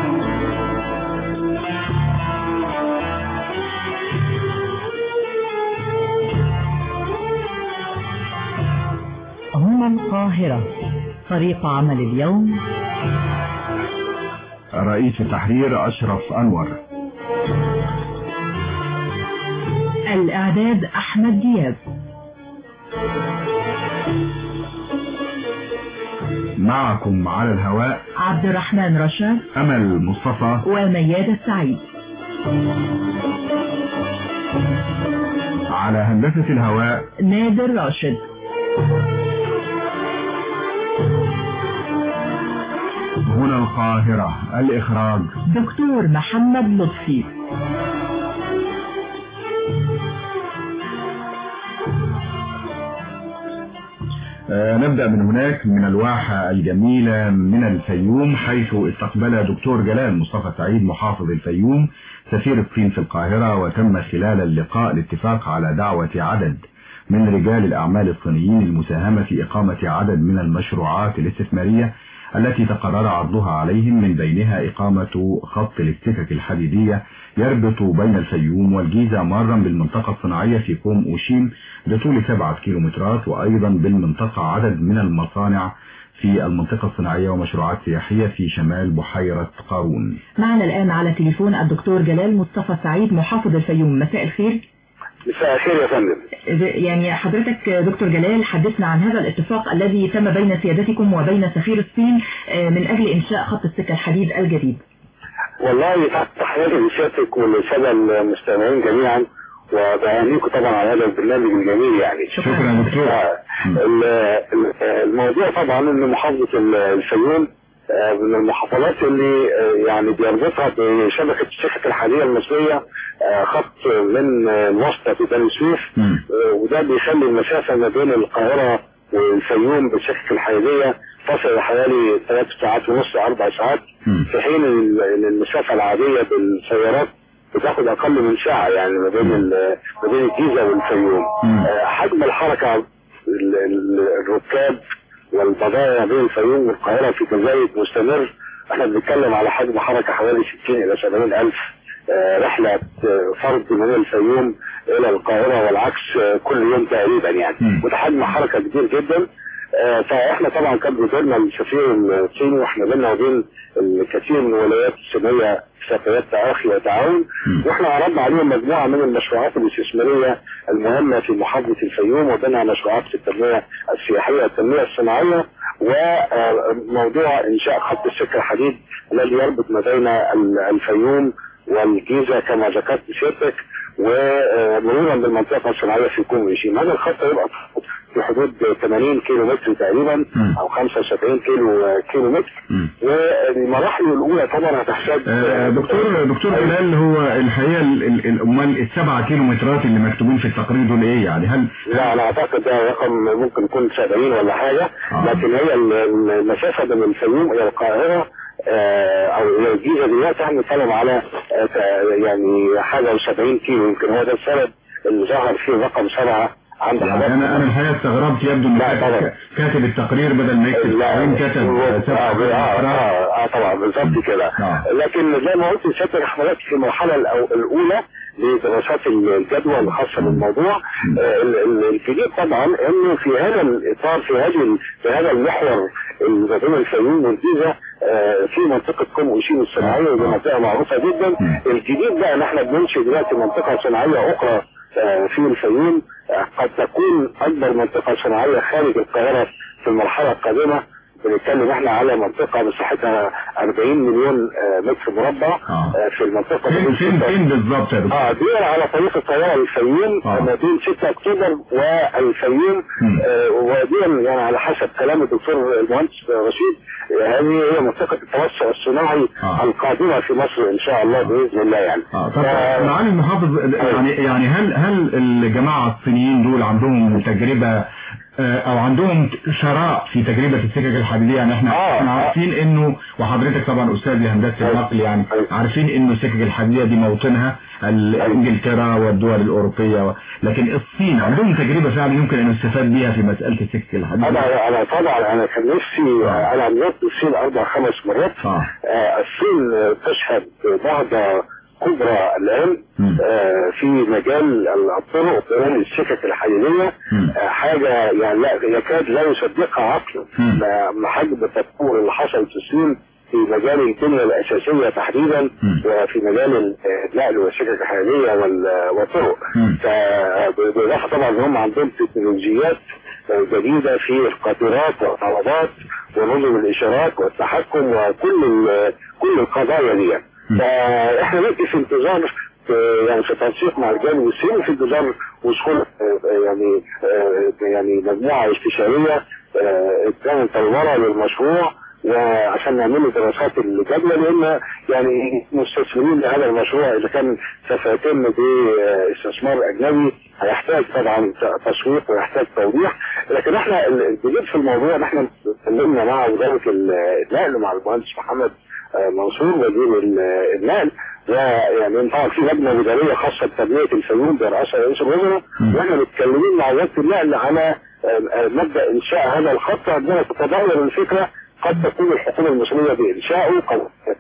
هنا القاهرة طريق عمل اليوم
رئيس التحرير أشرف أنور
الإعداد أحمد دياب
معكم على الهواء
عبد الرحمن رشاد
أمل مصطفى
ومياد السعيد
على هندسة الهواء
نادر راشد
هنا القاهرة الإخراج
دكتور محمد لطفي
آه، نبدأ من هناك من الواحة الجميلة من الفيوم حيث استقبل دكتور جلال مصطفى سعيد محافظ الفيوم سفير الصين في القاهرة وتم خلال اللقاء الاتفاق على دعوة عدد من رجال الأعمال الصينيين للمساهمة في إقامة عدد من المشروعات الاستثمارية التي تقرر عرضها عليهم من بينها إقامة خط السكك الحديدية يربط بين الفيوم والجيزة مرا بالمنطقة الصناعية في كوم أوشيم بطول سبعة كيلومترات وأيضا بالمنطقة عدد من المصانع في المنطقة الصناعية ومشروعات سياحية في شمال بحيرة قارون
معنا الآن على تليفون الدكتور جلال مصطفى سعيد محافظ الفيوم مساء الخير
مساء الخير يا فندم
يعني حضرتك دكتور جلال حدثنا عن هذا الاتفاق الذي تم بين سيادتكم وبين سفير الصين من أجل إنشاء خط السكة الحديد الجديد
والله تحياتي لسيادتك وللسادة المستمعين جميعا وبهنيكم طبعا على هذا البرنامج الجميل يعني
شكرا يا دكتور
ال- ال- الموضوع طبعا ان محافظة ال- الفيوم
آه، من المحافظات اللي آه، يعني بيربطها بشبكة السكك الحالية المصرية آه، خط من آه، الوسطى في بني سويف آه، وده بيخلي المسافة ما بين القاهرة والفيوم بالسكك الحديدية تصل حوالي ثلاث ساعات ونص أربع ساعات في حين ال- إن المسافة العادية بالسيارات بتاخد أقل من ساعة يعني ما بين ال- ما بين الجيزة والفيوم آه، حجم الحركة ال- ال- الركاب والبضائع بين الفيوم والقاهرة في تزايد مستمر احنا بنتكلم على حجم حركة حوالي 60 إلى 70 ألف آه، رحلة آه، فرد من الفيوم إلى القاهرة والعكس آه، كل يوم تقريبا يعني وده حجم حركة كبير جدا آه، فاحنا طبعا كان بيدورنا السفير الصيني واحنا بينا وبين الكثير من الولايات الصينية اتفاقيات تآخي وتعاون واحنا عرضنا عليهم مجموعة من المشروعات الاستثمارية المهمة في محافظة الفيوم وبينها مشروعات في التنمية السياحية التنمية الصناعية وموضوع انشاء خط السكة الحديد الذي يربط ما بين ال- الفيوم والجيزة كما ذكرت سيادتك ومرورا بالمنطقة الصناعية في كوم ويشيم هذا الخط يبقى في حدود 80 كيلو متر تقريبا او 75 كيلو كيلو متر والمراحل الاولى طبعا هتحتاج
آه، دكتور دكتور هلال هو الحقيقه ال- ال- ال- امال السبعة كيلو مترات اللي مكتوبين في التقرير دول ايه يعني هل
لا انا اعتقد ده رقم ممكن يكون 70 ولا حاجة لكن هي ال- المسافة من الفيوم الى القاهرة آه، او الى الجيزة دلوقتي احنا بنتكلم على آه، ت- يعني حاجة و70 كيلو يمكن هو ده السبب اللي ظهر فيه رقم سبعة عند
يعني انا انا الحقيقه استغربت يبدو ان كاتب- كاتب التقرير بدل ما يكتب تقرير كتب
اه
سبعة كيلو
اه
مترات.
اه, آه طبعا بالظبط كده لكن زي ما قلت سيادة الحملات في المرحلة الأو- الأولى لدراسات الجدوى الخاصة بالموضوع آه، ال- ال- الجديد طبعا انه في هذا الاطار في هذه ال- في هذا المحور اللي ما بين الفيوم والجيزة آه، في منطقة كوم وشين الصناعية ودي منطقة معروفة جدا الجديد بقى ان احنا بننشئ دلوقتي منطقة صناعية أخرى آه، في الفيوم آه، قد تكون أكبر منطقة صناعية خارج القاهرة في المرحلة القادمة بنتكلم احنا على منطقة مساحتها 40 مليون آه، متر مربع آه، في المنطقة
فين فين فين بالظبط يا دكتور؟
اه دي على طريق الطيارة الفيوم ما بين 6 اكتوبر والفيوم آه ودي يعني على حسب كلام الدكتور المهندس رشيد آه، هذه هي منطقة التوسع الصناعي القادمة في مصر ان شاء الله باذن الله يعني
طب معالي المحافظ يعني يعني هل هل الجماعه الصينيين دول عندهم تجربه آه، او عندهم شراء في تجربه السكك الحديديه يعني احنا احنا عارفين انه وحضرتك طبعا استاذ لهندسه النقل يعني عارفين انه السكك الحديديه دي موطنها ال- انجلترا والدول الاوروبيه و- لكن الصين عندهم تجربه فعلا يمكن ان يستفاد بها في مساله السكك الحديديه
انا انا طبعا انا كان نفسي انا عملت الصين اربع خمس مرات آه الصين آه، تشهد نهضه كبرى الان آه في مجال الطرق وكمان السكك الحديديه آه حاجه يعني لا يكاد لا يصدقها عقل ما- ما حجم التطور اللي حصل في الصين في مجال البنية الأساسية تحديدا وفي مجال النقل والسكك الحديدية وال- والطرق فبالإضافة طبعا إن هم عندهم تكنولوجيات جديدة في القاطرات والطلبات ونظم الإشارات والتحكم وكل ال- كل القضايا دي فإحنا نبقي في انتظار آه، يعني في تنسيق مع الجانب الصيني في انتظار وصول آه، يعني آه، يعني مجموعة استشارية آه، كانت طورة للمشروع وعشان نعمل دراسات الجدوى لان يعني مستثمرين لهذا المشروع اذا كان سوف يتم باستثمار اجنبي هيحتاج طبعا ت- تسويق ويحتاج توضيح لكن احنا ال- الجديد في الموضوع ان احنا اتكلمنا مع وزاره ال- النقل مع المهندس محمد آه، منصور وزير ال- النقل ويعني طبعا في لجنه وزاريه خاصه بتنميه الفيوم برئاسه رئيس الوزراء واحنا متكلمين مع وزاره النقل على آه، آه، مبدا انشاء هذا الخط عندنا تتبين الفكره قد تكون الحكومة المصرية بإنشائه قد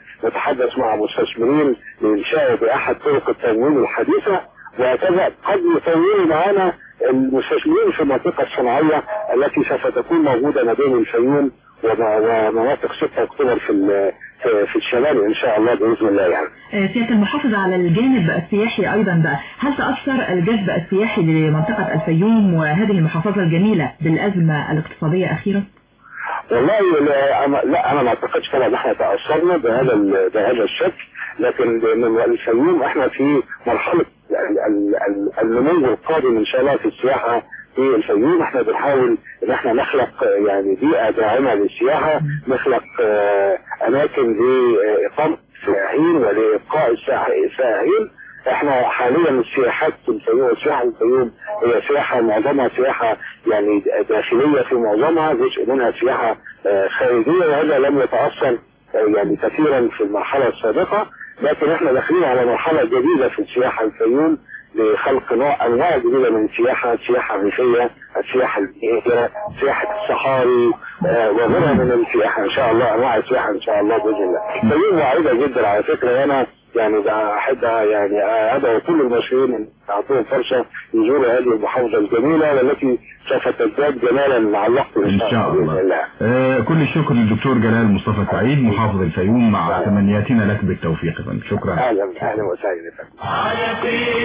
نتحدث مع مستثمرين لإنشائه بأحد طرق التمويل الحديثة وهكذا قد يطوروا معنا المستثمرين في المنطقة الصناعية التي سوف تكون موجودة ما بين الفيوم وم- ومناطق 6 أكتوبر في ال- في- في الشمال إن شاء الله بإذن الله يعني.
آه، سيادة المحافظ على الجانب السياحي أيضا بقى هل تأثر الجذب السياحي لمنطقة الفيوم وهذه المحافظة الجميلة بالأزمة الاقتصادية أخيرا؟
والله لا انا لا انا ما اعتقدش طبعا احنا تاثرنا بهذا ال- بهذا الشكل لكن من الفيوم احنا في مرحله ال- ال- ال- النمو القادم ان شاء الله في السياحه في الفيوم احنا بنحاول ان احنا نخلق آه، يعني بيئة داعمة للسياحة نخلق آه، اماكن لاقامة السائحين ولابقاء السائح- السائحين احنا حاليا السياحات في الفيوم السياحة في الفيوم هي سياحة معظمها سياحة يعني داخلية في معظمها جزء منها سياحة آه، خارجية وهذا لم يتأثر آه، يعني كثيرا في المرحلة السابقة لكن احنا داخلين على مرحلة جديدة في السياحة الفيوم لخلق نوع انواع جديده من السياحه، السياحه الريفيه، السياحه البيئيه، سياحه الصحاري آه، وغيرها من السياحه ان شاء الله انواع السياحه ان شاء الله باذن الله. الفيوم واعده جدا على فكره وانا يعني بحب يعني ادعو كل المصريين ان يعطوهم فرصه يزوروا هذه المحافظه الجميله والتي سوف تزداد جمالا مع الوقت
ان شاء الله آه كل الشكر للدكتور جلال مصطفى سعيد محافظ الفيوم مع تمنياتنا لك بالتوفيق يا فندم. شكرا
اهلا اهلا وسهلا يا فندم.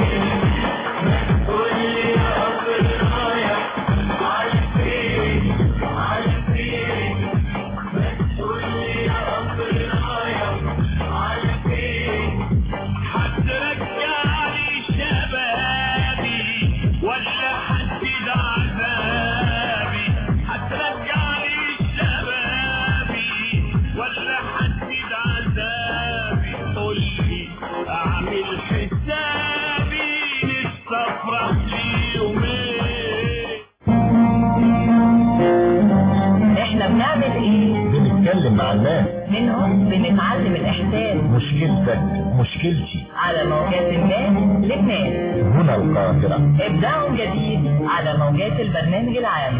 هترجعني شبابي ولا هتزيد عذابي هترجعني شبابي ولا هتزيد عذابي قولي اعمل حسابي لسه افرح لي يومين
احنا بنعمل ايه
بنتكلم مع الناس
منهم بنتعلم الاحساس
مشكلتك مشكلتي
على موجات الناس للناس
هنا القاهرة
ابداع جديد على موجات البرنامج العام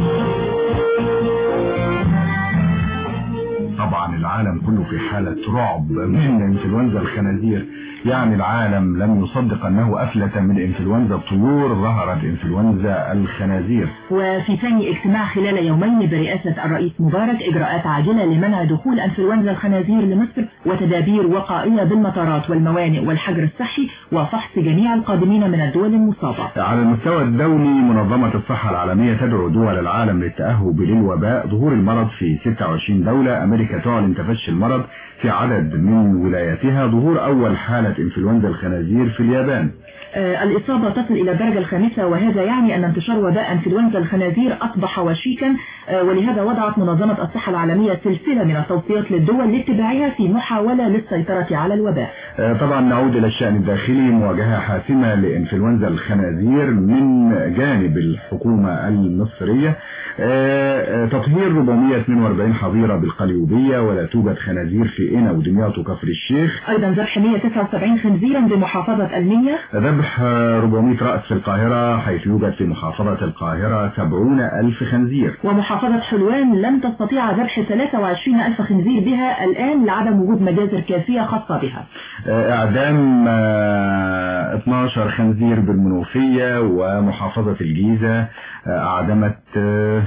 طبعا العالم كله في حالة رعب من انفلونزا الخنازير يعني العالم لم يصدق انه افلت من انفلونزا الطيور ظهرت انفلونزا الخنازير
وفي ثاني اجتماع خلال يومين برئاسة الرئيس مبارك إجراءات عاجلة لمنع دخول أنفلونزا الخنازير لمصر وتدابير وقائية بالمطارات والموانئ والحجر الصحي وفحص جميع القادمين من الدول المصابة
على المستوى الدولي منظمة الصحة العالمية تدعو دول العالم للتأهب للوباء ظهور المرض في 26 دولة أمريكا تعلن تفشي المرض في عدد من ولاياتها ظهور أول حالة إنفلونزا الخنازير في اليابان
آه، الإصابة تصل إلى الدرجة الخامسة وهذا يعني أن انتشار وباء انفلونزا الخنازير أصبح وشيكا آه، ولهذا وضعت منظمة الصحة العالمية سلسلة من التوصيات للدول لاتباعها في محاولة للسيطرة على الوباء
آه، طبعا نعود إلى الشأن الداخلي مواجهة حاسمة لإنفلونزا الخنازير من جانب الحكومة المصرية آه، آه، تطهير 442 حظيرة بالقليوبية ولا توجد خنازير في قنا ودمياط وكفر الشيخ
أيضا ذبح 179 خنزيرا بمحافظة المنيا
ذبح آه، 400 رأس في القاهرة حيث يوجد في محافظة القاهرة 70 ألف خنزير
ومحافظة حلوان لم تستطيع ذبح 23 ألف خنزير بها الآن لعدم وجود مجازر كافية خاصة بها
آه، إعدام آه، 12 خنزير بالمنوفية ومحافظة الجيزة آه، أعدمت آه،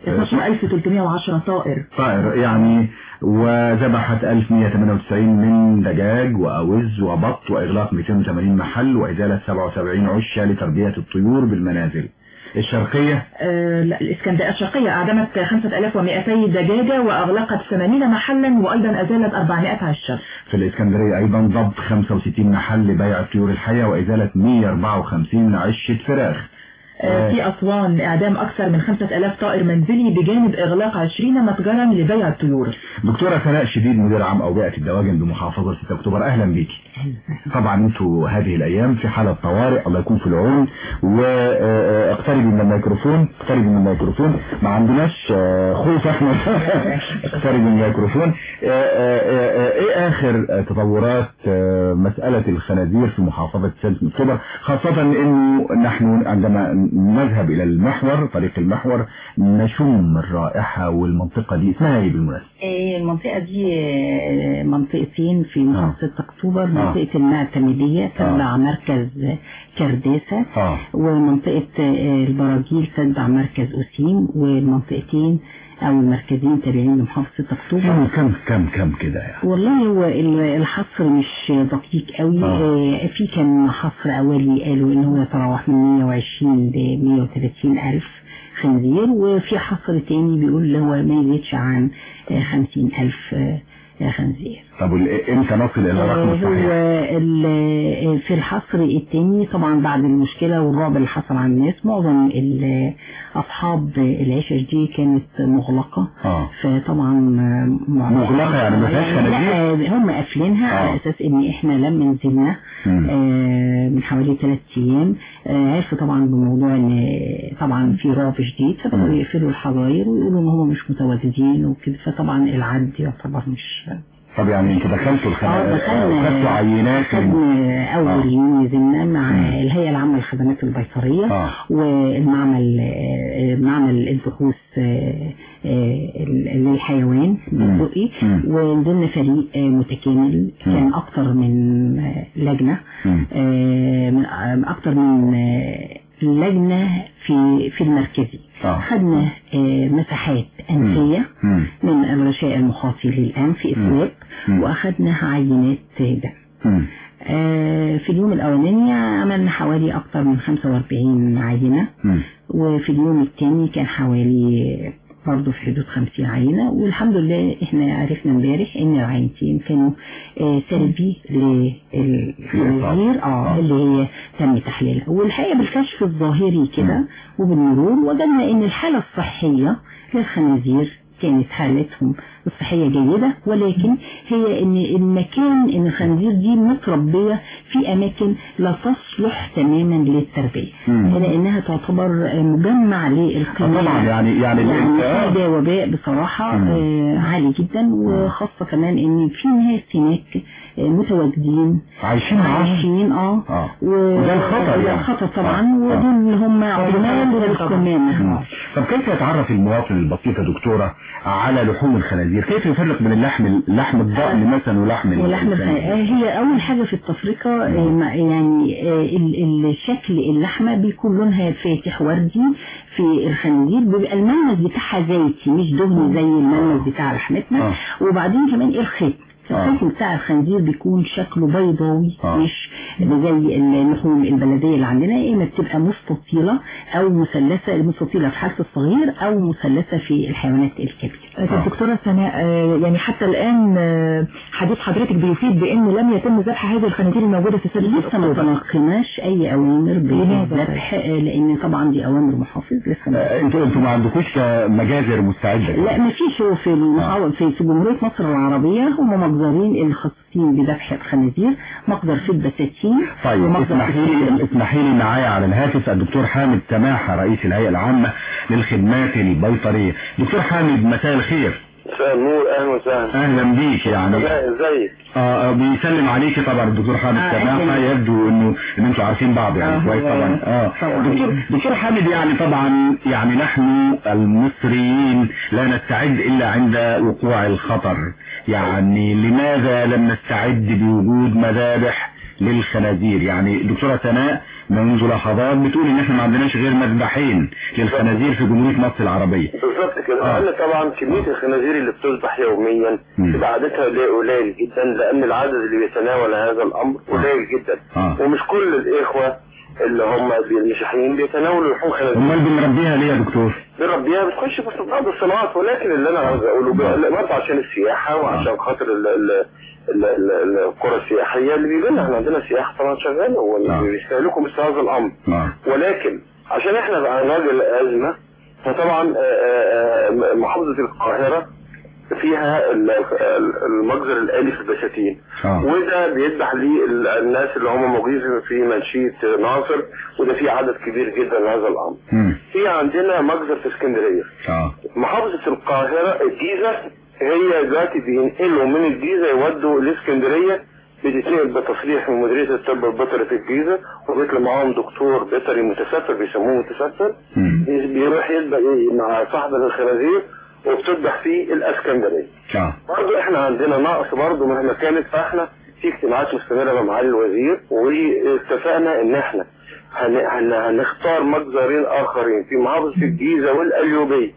12310 طائر
طائر يعني وذبحت 1198 من دجاج وأوز وبط وإغلاق 280 محل وإزالة 77 عشة لتربية الطيور بالمنازل الشرقية
آه، لا، الإسكندرية الشرقية أعدمت 5200 دجاجة وأغلقت 80 محلا وأيضا أزالت 400 عشة
في الإسكندرية أيضا ضبط 65 محل لبيع الطيور الحية وإزالة 154 عشة فراخ
آه، في أسوان إعدام أكثر من 5000 طائر منزلي بجانب إغلاق 20 متجرا لبيع الطيور
دكتورة سناء شديد مدير عام أوبئة الدواجن بمحافظة 6 أكتوبر أهلا بيكي طبعا انتوا هذه الأيام في حالة طوارئ الله يكون في العون واقتربي من الميكروفون اقتربي من الميكروفون ما عندناش آه، خوف احنا اقتربي من الميكروفون آه، آه، آه، ايه آخر آه، تطورات آه، مسألة الخنازير في محافظة 6 أكتوبر خاصة انه نحن عندما نذهب إلى المحور طريق المحور نشم الرائحة والمنطقة دي اسمها ايه بالمناسبة؟
آه، المنطقة دي آه، منطقتين في محافظة أكتوبر منطقة المعتمدية تتبع مركز كرداسة
اه
ومنطقة آه، البراجيل تتبع مركز أسيم والمنطقتين أو المركزين تابعين لمحافظة أكتوبر
كم كم كم كم كده يعني
والله هو ال- الحصر مش دقيق قوي آه. في كان حصر أولي قالوا إن هو يتراوح من 120 ل 130 ألف خنزير وفي حصر تاني بيقول اللي هو ما يزيدش عن آه، 50 ألف آه، خنزير
طب وال- امتى نصل الى الرقم
هو
الصحيح؟
ال- في الحصر الثاني طبعا بعد المشكلة والرعب اللي حصل على الناس معظم ال- أصحاب العشش دي كانت مغلقة
اه
فطبعا
مغلقة يعني ما فيهاش خنازير؟
لا هم قافلينها على أساس إن إحنا لما نزلنا
مم.
آه، من حوالي ثلاث أيام آه، عرفوا طبعا بموضوع إن طبعا في رعب شديد فبدأوا يقفلوا الحظاير ويقولوا إن هم مش متواجدين وكده فطبعا العد يعتبر مش
طب يعني انتوا دخلتوا
اه
الخنازير
دخلنا
وخدتوا عينات من-
خدنا اول يوم نزلنا مع الهيئه العامه للخدمات البيطريه
آه.
والمعمل آه، معمل البحوث آه، آه، للحيوان بالدقي
مم.
ونزلنا فريق آه، متكامل كان اكتر من آه، لجنه
مم.
آه، من آه، اكتر من آه، لجنه في في المركزي
آه.
خدنا آه، مساحات انفيه
مم.
من الغشاء المخاطي للأنف إسواب
مم.
وأخذنا عينات دم
مم.
آه، في اليوم الأولاني عملنا حوالي أكتر من 45 عينة
مم.
وفي اليوم الثاني كان حوالي برضه في حدود 50 عينة والحمد لله احنا عرفنا امبارح ان العينتين كانوا آه، سلبي للخنازير اه اللي هي تم تحليلها والحقيقة بالكشف الظاهري كده وبالمرور وجدنا ان الحالة الصحية للخنازير كانت حالتهم الصحية جيدة ولكن هي ان المكان ان الخنازير دي متربية في اماكن لا تصلح تماما للتربية
مم.
لانها تعتبر مجمع للقمامة
طبعا يعني يعني
يعني
آه.
ده وباء بصراحة
مم.
آه، عالي جدا وخاصة كمان ان في ناس هناك آه، متواجدين
عايشين معاهم
عايشين اه
اه
و-
وده الخطر
وده
يعني.
الخطر طبعا
آه.
ودول اللي هم عمال القمامة
مم. طب كيف يتعرف المواطن البسيط يا دكتورة على لحوم الخنازير كيف يفرق بين اللحم لحم الضأن مثلا ولحم ال-
ولحم الخنازير
الخنازير
هي اول حاجه في التفرقه آه، ما- يعني آه، ال- الشكل اللحمه بيكون لونها فاتح وردي في الخنازير بيبقى الملمس بتاعها زيتي مش دهني زي الملمس بتاع لحمتنا وبعدين كمان الخيط الخيط بتاع الخنزير بيكون شكله بيضاوي مش زي اللحوم البلديه اللي عندنا يا اما بتبقى مستطيله او مثلثه المستطيله في حاله الصغير او مثلثه في الحيوانات الكبيره
دكتورة سناء آه، يعني حتى الآن آه، حديث حضرتك بيفيد بأن لم يتم ذبح هذه الخنازير الموجودة في سجل
لسه ما تلقيناش اي اوامر بالذبح آه، لان طبعا دي اوامر محافظ لسه ما
آه، انتوا انتوا ما عندكوش مجازر مستعدة
لا ما فيش هو في المحافظ في في جمهورية مصر العربية هم مجزرين الخاصين بذبح الخنازير مجزر في البساتين
طيب
ومجزر في
اسمحي لي اسمحي لي معايا على الهاتف الدكتور حامد سماحة رئيس الهيئة العامة للخدمات البيطرية دكتور حامد مساء الخير
مساء النور اهلا وسهلا
اهلا بيك يعني
ازيك
اه آه، بيسلم عليكي طبعا الدكتور حامد
آه،
سماحة
أهلاً.
يبدو انه ان انتوا عارفين بعض يعني
آه،
كويس
هو-
طبعا اه دكتور دكتور حامد يعني طبعا يعني نحن المصريين لا نستعد الا عند وقوع الخطر يعني لماذا لم نستعد بوجود مذابح للخنازير يعني دكتورة سناء منذ لحظات بتقول ان احنا ما عندناش غير مذبحين للخنازير في جمهورية مصر العربية
بالظبط كده
آه.
لان طبعا كميه الخنازير اللي بتذبح يوميا تبقى عددها قليل- قليل جدا لان العدد اللي بيتناول هذا الامر قليل جدا
آه.
ومش كل الاخوه اللي هم المسيحيين بيتناولوا لحوم خنازير
امال بنربيها ليه يا دكتور؟
بنربيها بتخش في بعض الصناعات ولكن اللي انا عاوز اقوله ب- برضه عشان السياحه وعشان خاطر ال- ال- ال- ال- ال- القرى السياحيه اللي بيجي لنا احنا عندنا سياحه طبعا شغاله وبيستهلكوا مثل هذا الامر
نعم
ولكن عشان احنا بقى نواجه الازمه فطبعا آه، آه، آه، محافظه القاهره فيها ال- ال- المجزر الالي في البساتين
آه.
وده بيذبح لي ال- الناس اللي هم موجودين في منشيه ناصر وده في عدد كبير جدا لهذا الامر
مم.
في عندنا مجزر في اسكندريه
اه
محافظة القاهرة الجيزة هي دلوقتي بينقلوا من الجيزة يودوا الاسكندرية بتتنقل بتصريح من مديرية الطب البيطري في الجيزة وبيطلع معاهم دكتور بيطري متستر بيسموه متستر بيروح يذبح مع صاحب الخنازير وبتذبح في الاسكندرية
اه
برضو احنا عندنا نقص برضو مهما كانت فاحنا في اجتماعات مستمرة مع معالي الوزير واتفقنا ان احنا هن هن هنختار مجزرين اخرين في محافظة الجيزة والقليوبية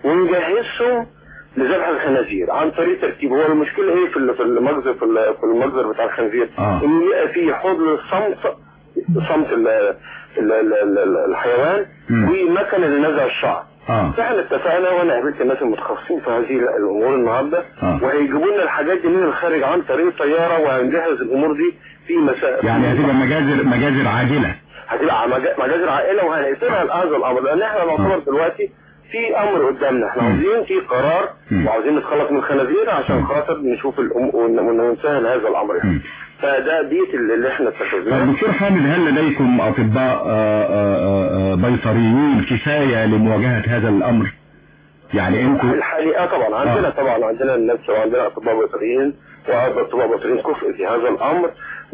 ونجهزهم لذبح الخنازير عن طريق تركيب هو المشكلة ايه في ال- في المجزر في ال- في المجزر بتاع الخنزير
آه.
ان يبقى فيه حضن صمت صمت ال- ال- ال- ال- الحيوان
مم.
ومكنة لنزع الشعر
اه
فاحنا اتفقنا وانا قابلت الناس المتخصصين في هذه الامور النهارده
آه.
وهيجيبوا لنا الحاجات دي من الخارج عن طريق الطياره وهنجهز الامور دي في مساء
يعني هتبقى مجازر مجازر عاجلة
هتبقى مجا- مجازر عائله وهنقسمها لهذا الامر لان احنا نعتبر دلوقتي في امر قدامنا احنا عاوزين في قرار وعاوزين نتخلص من الخنازير عشان خاطر نشوف الأم... ون- ون- ونسهل هذا الامر يعني. فده ديت اللي احنا اتخذناه
دكتور حامد هل لديكم أطباء آه، آه، آه، بيطريين كفاية لمواجهة هذا الأمر؟ يعني أنتم
الحقيقة اه طبعا عندنا طبعا عندنا الناس وعندنا اطباء بيطريين واطباء بيطريين كفء في هذا الامر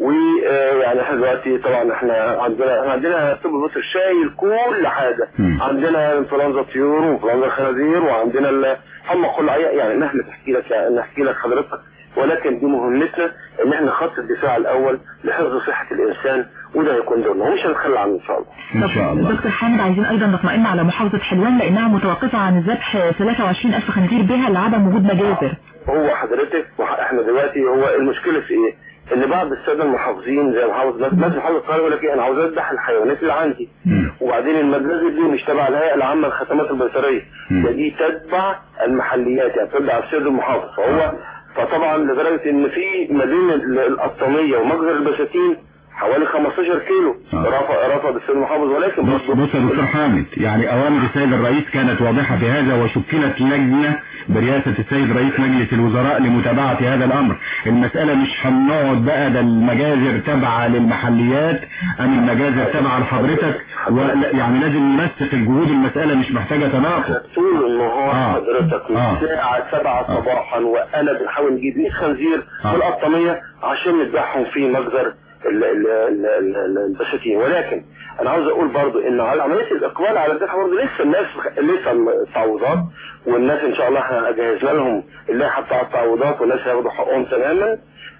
ويعني احنا دلوقتي طبعا احنا عندنا احنا عندنا طب بيطري شايل كل حاجه عندنا انفلونزا الطيور وانفلونزا الخنازير وعندنا الحمى القلعيه يعني ان احنا تحكي لك يعني نحكي لك حضرتك ولكن دي مهمتنا ان احنا خط الدفاع الاول لحفظ صحه الانسان وده هيكون دورنا ومش هنتخلى عنه ان شاء الله
إن شاء الله
دكتور حامد عايزين ايضا نطمئن على محافظة حلوان لانها متوقفة عن ذبح 23 الف خنزير بها لعدم وجود مجازر
هو حضرتك وح- احنا دلوقتي هو المشكله في ايه؟ ان بعض الساده المحافظين زي محافظ مثلا مثلا محافظ القاهره يقول لك ايه انا عاوز اذبح الحيوانات اللي عندي وبعدين المجازر دي مش تبع الهيئه العامه للخدمات البيطريه ده دي تتبع المحليات يعني تتبع السيد المحافظ فهو فطبعا لدرجه ان في ما بين ال- القطاميه ومجزر البساتين حوالي 15 كيلو رفض رفض السيد المحافظ ولكن
بص بص يا دكتور حامد يعني أوامر السيد الرئيس كانت واضحة في هذا وشكلت لجنة برئاسة السيد رئيس مجلس الوزراء لمتابعة هذا الأمر المسألة مش هنقعد بقى ده المجازر تابعة للمحليات أم المجازر تابعة لحضرتك ولا- يعني لازم ننسق الجهود المسألة مش محتاجة تناقض
طول النهار
آه.
حضرتك من
آه.
الساعة 7 صباحا وانا بنحاول نجيب 100 خنزير
آه.
من القطامية عشان نذبحهم في مجزر ال- ال- ال- ال- ال- البساتين ولكن انا عاوز اقول برضو ان على عمليه الاقبال على الذبح برضو لسه الناس لسه التعويضات والناس ان شاء الله احنا جهزنا لهم اللائحه بتاع التعويضات والناس هياخدوا حقهم تماما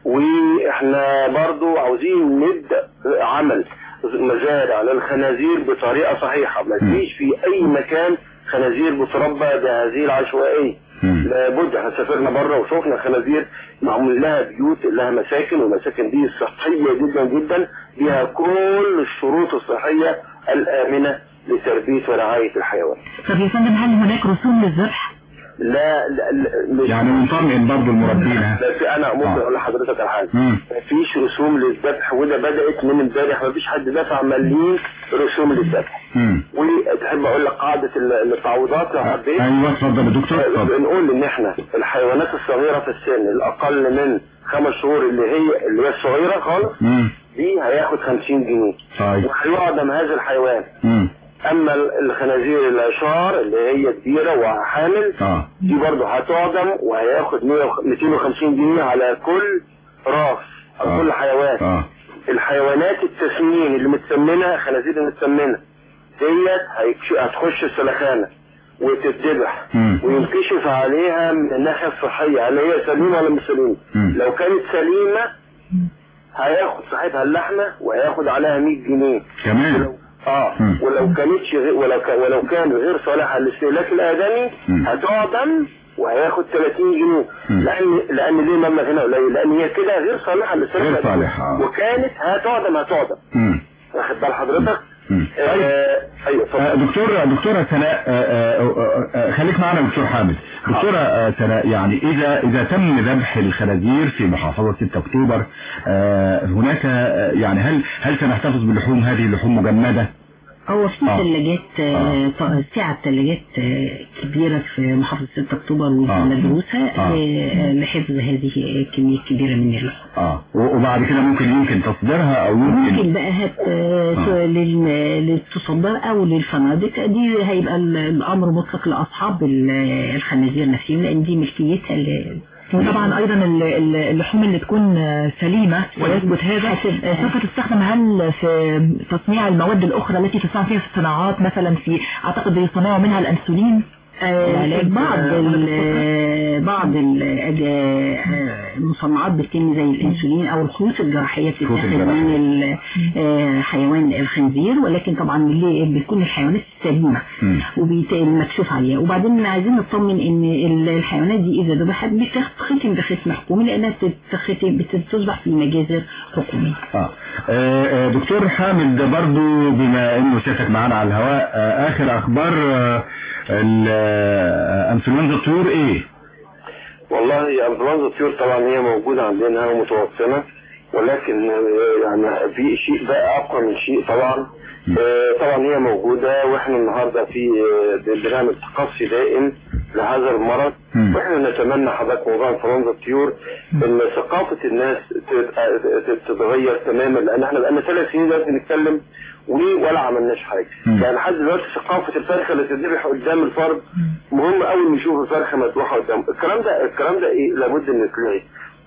واحنا برضو عاوزين نبدا عمل مزارع للخنازير بطريقه صحيحه ما فيش في اي مكان خنازير بتربى بهذه العشوائيه لابد احنا سافرنا بره وشوفنا خنازير معمول لها بيوت لها مساكن والمساكن دي صحيه جدا جدا بها كل الشروط الصحيه الامنه لتربيه ورعايه الحيوان.
طب يا فندم هل هناك رسوم للذبح؟
لا لا, لا مش
يعني نطمئن برضه المربين ها؟
لا في انا ممكن
آه.
اقول لحضرتك على حاجه
مم.
مفيش رسوم للذبح وده بدات من امبارح مفيش حد دفع مليم رسوم للذبح
مم.
وتحب اقول لك قاعده ال- التعويضات لو حبيت
أيوه اتفضل يا دكتور اتفضل
بنقول ان احنا الحيوانات الصغيره في السن الاقل من خمس شهور اللي هي اللي هي الصغيره خالص
مم.
دي هياخد 50 جنيه
طيب
وهيعدم هذا الحيوان
مم.
اما ال- الخنازير الاشار اللي هي كبيره وحامل
اه
دي برضه هتعدم وهياخد 100 وخ- 250 جنيه على كل راس على
آه.
كل حيوان
اه
الحيوانات التسمين اللي متسمنه خنازير المتسمنه ديت هيكش- هتخش السلخانه وتتذبح
مم.
وينكشف عليها من الناحيه الصحيه هل هي سليمه ولا مش سليمه
مم.
لو كانت سليمه هياخد صاحبها اللحمه وهياخد عليها 100 جنيه
كمان
اه
مم.
ولو كانتش غير ولو كان ولو كان غير صالحه للاستهلاك الادمي
مم.
هتعدم وهياخد 30 جنيه
مم.
لان لان ليه المبلغ هنا قليل لان هي كده غير صالحه للاستهلاك
غير
الآدمي.
صالحة، آه.
وكانت هتعدم هتعدم
مم.
واخد بال حضرتك
مم.
آه ايوه
آه،
اتفضل
دكتور دكتورة سناء آه، آه، آه، آه، خليك معنا يا دكتور حامد دكتورة آه، سناء يعني إذا إذا تم ذبح الخنازير في محافظة 6 أكتوبر آه، هناك آه، يعني هل هل سنحتفظ باللحوم هذه اللحوم مجمدة؟
هو في
آه.
ثلاجات
آه.
ط- سعة ثلاجات آه، كبيرة في محافظة 6 أكتوبر ومدروسة
آه.
آه، لحفظ هذه الكمية الكبيرة من اللحوم
اه و- وبعد كده ممكن يمكن تصديرها أو
ممكن
يمكن
بقى هت آه،
آه.
لل- للتصدر أو للفنادق دي هيبقى ال- الأمر مطلق لأصحاب ال- الخنازير نفسهم لأن دي ملكيتها ل-
وطبعا ايضا ال- ال- اللحوم اللي تكون آه، سليمة ويثبت هذا آه، سوف تستخدم هل في تصنيع المواد الاخرى التي تصنع فيها في الصناعات مثلا في اعتقد يصنعوا منها الانسولين
آه،
العلاج
بعض
آه،
ال- بعض ال- آه، مصنعات بتتم زي الانسولين او الخيوط الجراحيه
الخيوط
بتتاخد
الجراحية.
من ال- آه، حيوان الخنزير ولكن طبعا اللي بتكون الحيوانات السليمه وبالمكشوف عليها وبعدين عايزين نطمن ان ال- الحيوانات دي اذا ذبحت بتختم بختم حكومي لانها بتتختم بتصبح في مجازر حكوميه
آه. آه، آه، دكتور حامد برضو بما انه سيادتك معانا على الهواء آه، اخر اخبار آه، ال- آه، انفلونزا الطيور ايه؟
والله انفلونزا الطيور طبعا هي موجودة عندنا ومتوطنة ولكن آه، يعني في شيء بقى اقوى من شيء طبعا آه، طبعا هي موجودة واحنا النهاردة في آه، بنعمل تقصي دائم لهذا المرض واحنا نتمنى حضرتك موضوع انفلونزا الطيور ان ثقافة الناس تت- تتغير تماما لان احنا بقالنا ثلاث سنين دلوقتي بنتكلم و- ولا عملناش حاجة يعني لحد دلوقتي ثقافة الفرخة اللي تذبح قدام الفرد مهم قوي ان يشوف الفرخة مذبوحة قدامه الكلام ده الكلام ده ايه لابد ان يتلغي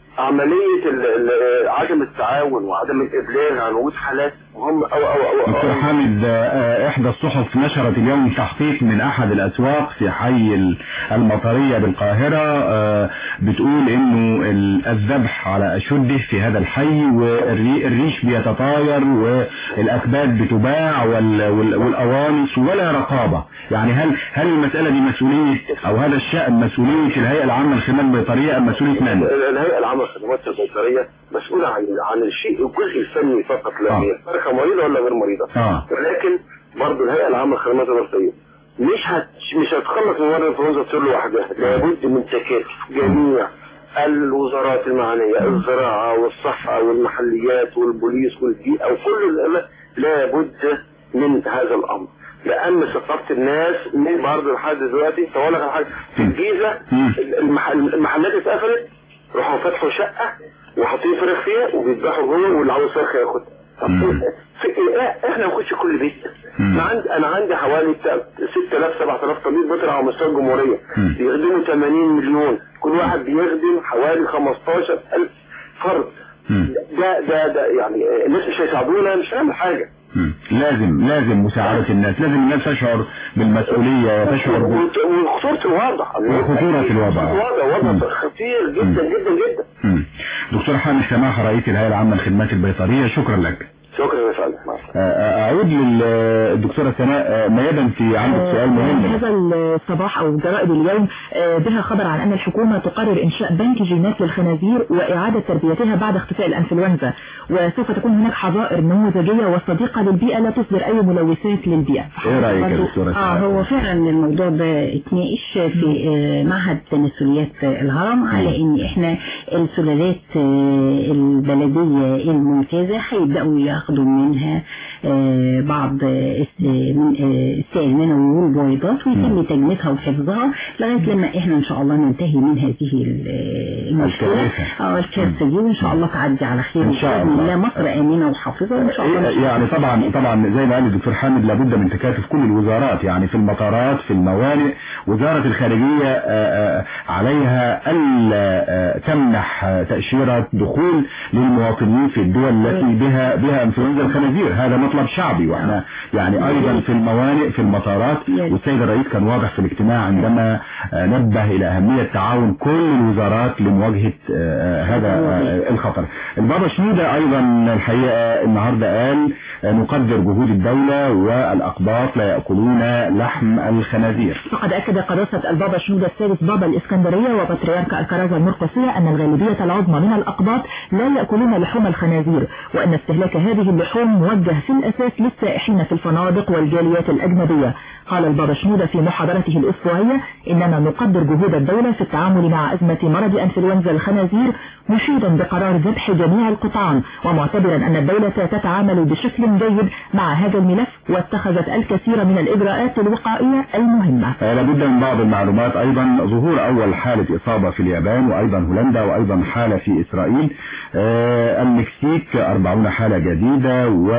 عملية ال- ال- عدم التعاون وعدم الإبلاغ عن وجود حالات مهم أو أو أو,
دكتور
أو
حامد آه، احدى الصحف نشرت اليوم تحقيق من احد الاسواق في حي ال- المطرية بالقاهرة آه، بتقول انه ال- الذبح على اشده في هذا الحي والريش بيتطاير والاكباد بتباع وال- وال- والاوانس ولا رقابة يعني هل هل المسألة دي مسؤولية او هذا الشأن مسؤولية الهيئة العامة للخدمات البيطرية ام مسؤولية من؟
الهيئة العامة للخدمات البيطرية مسؤولة عن عن الشيء الجزء الفني فقط لا
آه.
هي الفرخة مريضة ولا غير مريضة
اه
ولكن برضه الهيئة العامة للخدمات البيطرية مش هت مش هتخلص من مرض الانفلونزا الطيور لوحدها لابد من تكاتف جميع الوزارات المعنية الزراعة والصحة والمحليات والبوليس والبيئة وكل الأمة لابد من هذا الأمر لأن ثقافة الناس من برضه لحد دلوقتي طول لك على حاجة في الجيزة المحل المحلات اتقفلت راحوا فتحوا شقة وحاطين فراخ فيها وبيذبحوا جوه واللي عاوز فراخ ياخد طب في إيه؟ احنا ما ناخدش كل بيت انا عندي انا عندي حوالي بتاع 6000 7000 طبيب بيطلع على مستوى الجمهوريه بيخدموا 80 مليون كل واحد بيخدم حوالي 15000 فرد ده ده ده يعني الناس مش هيساعدونا مش هنعمل حاجه
مم. لازم لازم مساعدة الناس لازم الناس تشعر بالمسؤولية وتشعر بال...
وخطورة الوضع
وخطورة الوضع
الوضع وضع خطير جدا جدا جدا
مم. دكتور حامد سماحة رئيس الهيئة العامة للخدمات البيطرية شكرا لك
شكرا يا فندم مع السلامة.
أعود للدكتورة سناء ميادة أنت عندك سؤال مهم
هذا الصباح أو جرائد اليوم آه، بها خبر عن أن الحكومة تقرر إنشاء بنك جينات للخنازير وإعادة تربيتها بعد اختفاء الأنفلونزا وسوف تكون هناك حظائر نموذجية وصديقة للبيئة لا تصدر أي ملوثات للبيئة
إيه رأيك يا
برضو-
دكتورة
اه
سناء؟
هو فعلا الموضوع ده اتناقش في آه، معهد تناسليات آه، الهرم على ان احنا السلالات آه، البلدية الممتازة هيبدأوا ياخدوا منها آه، بعض آه، الس- من آه، السائل المنوي والبويضات ويتم تجميدها وحفظها لغاية لما احنا ان شاء الله ننتهي من هذه ال- آه، المشكلة
الكارثة.
اه الكارثة دي وان شاء الله تعدي على خير
إن شاء
بإذن
الله.
الله مصر آمنة وحافظة وان شاء الله
إيه يعني طبعا طبعا زي ما قال الدكتور حامد لابد من تكاتف كل الوزارات يعني في المطارات في الموانئ وزارة الخارجية آه، آه، عليها ألا آه، تمنح آه، تأشيرة دخول للمواطنين في الدول التي بها بها انفلونزا الخنازير هذا مطلب شعبي واحنا يعني أيضا في الموانئ في المطارات والسيد الرئيس كان واضح في الاجتماع عندما آه، نبه إلى أهمية تعاون كل الوزارات لمواجهة آه، هذا آه، الخطر البابا شنودة أيضا الحقيقة النهاردة قال آه، نقدر جهود الدولة والأقباط لا يأكلون لحم الخنازير
فقد أكد قداسة البابا شنودة الثالث بابا الإسكندرية وبطريرك الكرازة المرقسية أن الغالبية العظمى من الأقباط لا يأكلون لحوم الخنازير وأن استهلاك هذه اللحوم موجه في الأساس للسائحين في الفنادق والجاليات الأجنبية قال البابا شنودة في محاضرته الأسبوعية إننا نقدر جهود الدولة في التعامل مع أزمة مرض أنفلونزا الخنازير مشيدا بقرار ذبح جميع القطعان ومعتبرا أن الدولة تتعامل بشكل جيد مع هذا الملف واتخذت الكثير من الإجراءات الوقائية المهمة
آه، لابد من بعض المعلومات ايضا ظهور اول حالة اصابة في اليابان وايضا هولندا وايضا حالة في اسرائيل آه، المكسيك 40 حالة جديدة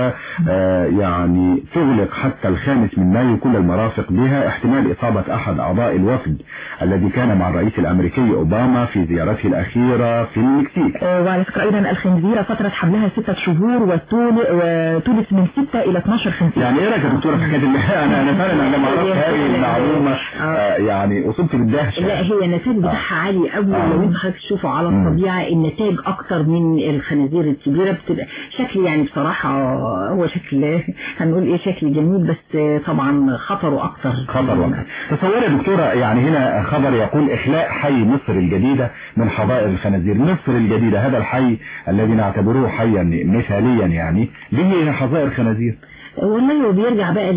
آه، يعني تغلق حتى الخامس من مايو كل المرافق بها احتمال إصابة أحد أعضاء الوفد الذي كان مع الرئيس الأمريكي أوباما في زيارته الأخيرة في المكسيك
آه، وعلى فكرة أيضا الخنزيرة فترة حملها ستة شهور وتول- وتولد من 6 إلى 12 خنزير
يعني ايه رايك يا دكتوره في حكايه ال- انا انا فعلا لما عرفت هذه المعلومه آه، يعني اصبت بالدهشه
لا هي النتائج بتاعها عالي قوي
آه.
لو انت حضرتك تشوفوا على
مم.
الطبيعه النتائج اكتر من الخنازير الكبيره بتبقى شكل يعني بصراحه هو شكل هنقول ايه شكل جميل بس طبعا خطره اكتر
خطر وقت تصوري يا دكتورة يعني هنا خبر يقول إخلاء حي مصر الجديدة من حظائر الخنازير مصر الجديدة هذا الحي الذي نعتبره حيا مثاليا يعني به حظائر خنازير
والله هو بيرجع بقى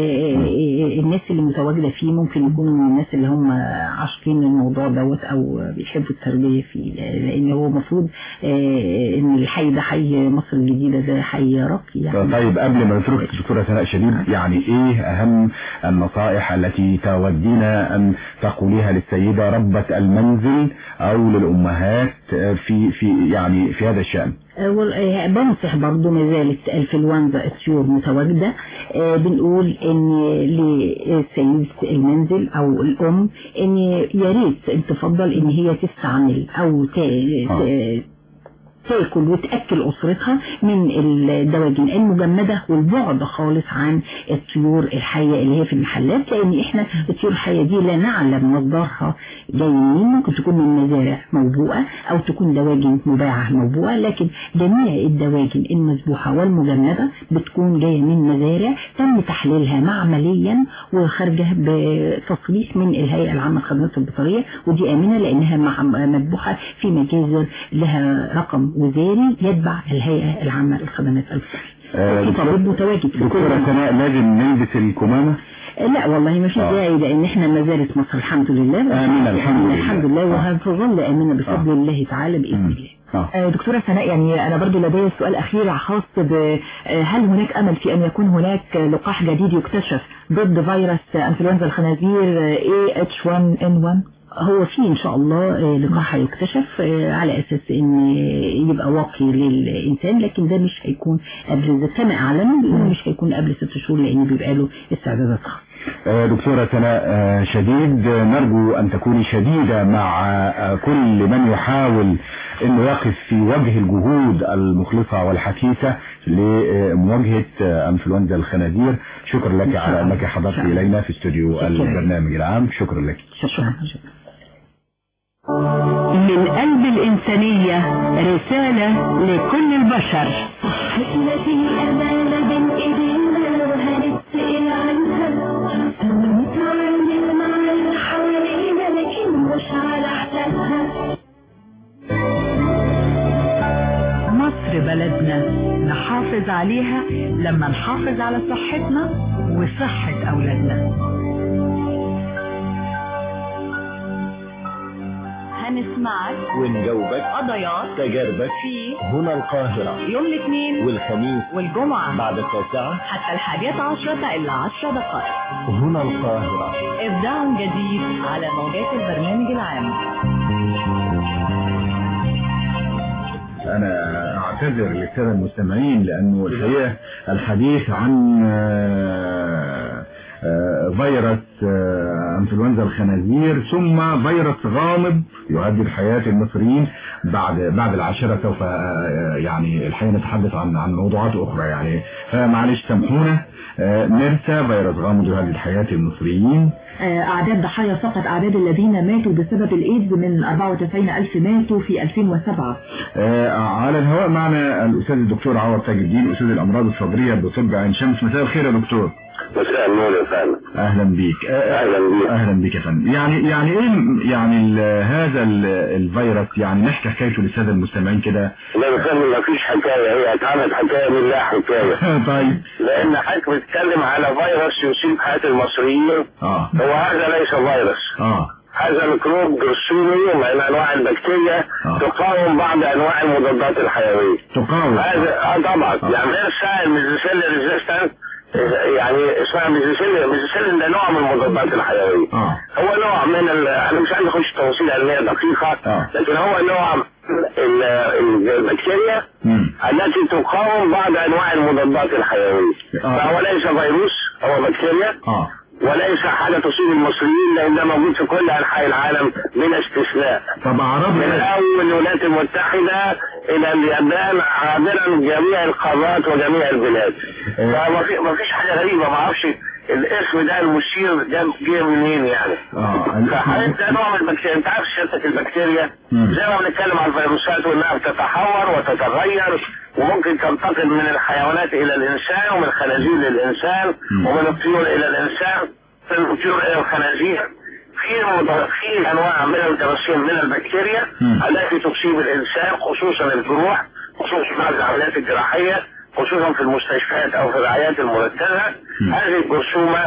للناس اللي متواجدة فيه ممكن يكونوا من الناس اللي هم عاشقين الموضوع دوت او بيحبوا التربية فيه لان هو المفروض آه، ان الحي ده حي مصر الجديدة ده حي راقي يعني
طيب قبل ما نترك دكتورة سناء شديد يعني ايه اهم النصائح التي تودين ان تقوليها للسيدة ربة المنزل او للامهات في في يعني في هذا الشأن
آه، وال- آه، بنصح برضو ما زالت الفلونزا الطيور متواجدة آه، بنقول ان لسيدة المنزل او الام ان يا ريت تفضل ان هي تستعمل او ت- ت- تاكل وتاكل اسرتها من الدواجن المجمده والبعد خالص عن الطيور الحيه اللي هي في المحلات لان احنا الطيور الحيه دي لا نعلم مصدرها جاي منين ممكن تكون من مزارع موبوءه او تكون دواجن مباعه موبوءه لكن جميع الدواجن المذبوحه والمجمده بتكون جايه من مزارع تم تحليلها معمليا وخارجه بتصريح من الهيئه العامه للخدمات البيطريه ودي امنه لانها مع- مذبوحه في مجازر لها رقم وزاري يتبع الهيئه العامه للخدمات البيطريه في طبيب متواجد في كل
دكتورة سناء لازم نلبس الكمامة
لا والله ما في داعي لان احنا ما زالت مصر الحمد لله
آمين الحمد لله.
الحمد لله وهتظل امنه بفضل الله تعالى باذن الله
آه، دكتورة سناء يعني أنا برضو لدي سؤال أخير خاص ب آه، هل هناك أمل في أن يكون هناك لقاح جديد يكتشف ضد فيروس أنفلونزا الخنازير آه، AH1N1
هو في ان شاء الله آه، لقاح هيكتشف آه، على اساس ان يبقى واقي للانسان لكن ده مش هيكون قبل كما اعلنوا بيقولوا مش هيكون قبل ست شهور لان بيبقى له استعدادات خاصه
آه، دكتورة سناء آه، شديد آه، نرجو أن تكوني شديدة مع آه، كل من يحاول أنه يقف في وجه الجهود المخلصة والحثيثة لمواجهة آه، أنفلونزا الخنازير شكرا لك على أنك حضرت إلينا في استوديو البرنامج العام شكرا لك
شكرا
من قلب الإنسانية رسالة لكل البشر
حكمتي أمانة بين إيدينا وهنتسأل عنها ونتعامل مع اللي حوالينا لكن مش على حسابها
مصر بلدنا نحافظ عليها لما نحافظ على صحتنا وصحة أولادنا هنسمعك
ونجاوبك
قضايات
تجاربك
في
هنا القاهرة
يوم الاثنين
والخميس
والجمعة
بعد التاسعة
حتى الحادية عشرة إلا عشر دقائق
هنا القاهرة
إبداع جديد على موجات البرنامج العام
أنا أعتذر للسادة المستمعين لأنه الحقيقة الحديث عن آه، آه، فيروس آه، انفلونزا الخنازير ثم فيروس غامض يهدد حياة المصريين بعد بعد العاشرة سوف آه، يعني الحقيقة نتحدث عن عن موضوعات أخرى يعني فمعلش سامحونا آه، ميرسا فيروس غامض يهدد حياة المصريين
آه، أعداد ضحايا فقط أعداد الذين ماتوا بسبب الإيدز من 94 ألف ماتوا في 2007
آه، على الهواء معنا الأستاذ الدكتور عوض تاج الدين أستاذ الأمراض الصدرية بطب عين شمس مساء الخير يا دكتور
مساء النور يا فندم
اهلا بيك اهلا بيك اهلا بيك يا فندم يعني يعني ايه يعني ال- هذا ال- الفيروس يعني نحكي حكايته للساده المستمعين كده
لا يا فندم ما فيش حكاية هي اتعملت حكاية من لا حكاية
طيب
لأن حضرتك بتتكلم على فيروس يصيب حياة المصريين
اه
هو هذا ليس فيروس
اه
هذا ميكروب جرثومي من انواع البكتيريا تقاوم بعض انواع المضادات الحيويه
تقاوم
هذا اه طبعا يعني غير الميزيسيل ريزيستنت يعني اسمها ميزيسيل ميزيسيل ده نوع من المضادات الحيويه
اه
هو نوع من ال... انا مش عايز اخش تفاصيل علميه دقيقه
آه.
لكن هو نوع
ال- ال- البكتيريا التي تقاوم بعض انواع المضادات الحيويه فهو ليس فيروس هو بكتيريا
اه
وليس حاجه تصيب المصريين لان ده موجود في كل انحاء العالم بلا استثناء
طب اعراض
من اول الولايات المتحده الى اليابان عابرا جميع القارات وجميع البلاد فما في ما فيش حاجه غريبه ما اعرفش الاسم ده المشير ده جه منين يعني
اه
فحضرتك ده نوع من البكتيريا انت عارف شتة البكتيريا زي ما بنتكلم عن الفيروسات وانها بتتحور وتتغير وممكن تنتقل من الحيوانات الى الانسان ومن الخنازير للانسان ومن الطيور الى الانسان من الطيور الى الخنازير في مض- في انواع من الجراثيم من البكتيريا التي تصيب الانسان خصوصا الجروح خصوصا بعد العمليات الجراحيه خصوصا في المستشفيات او في الرعايات المركزه هذه الجرثومه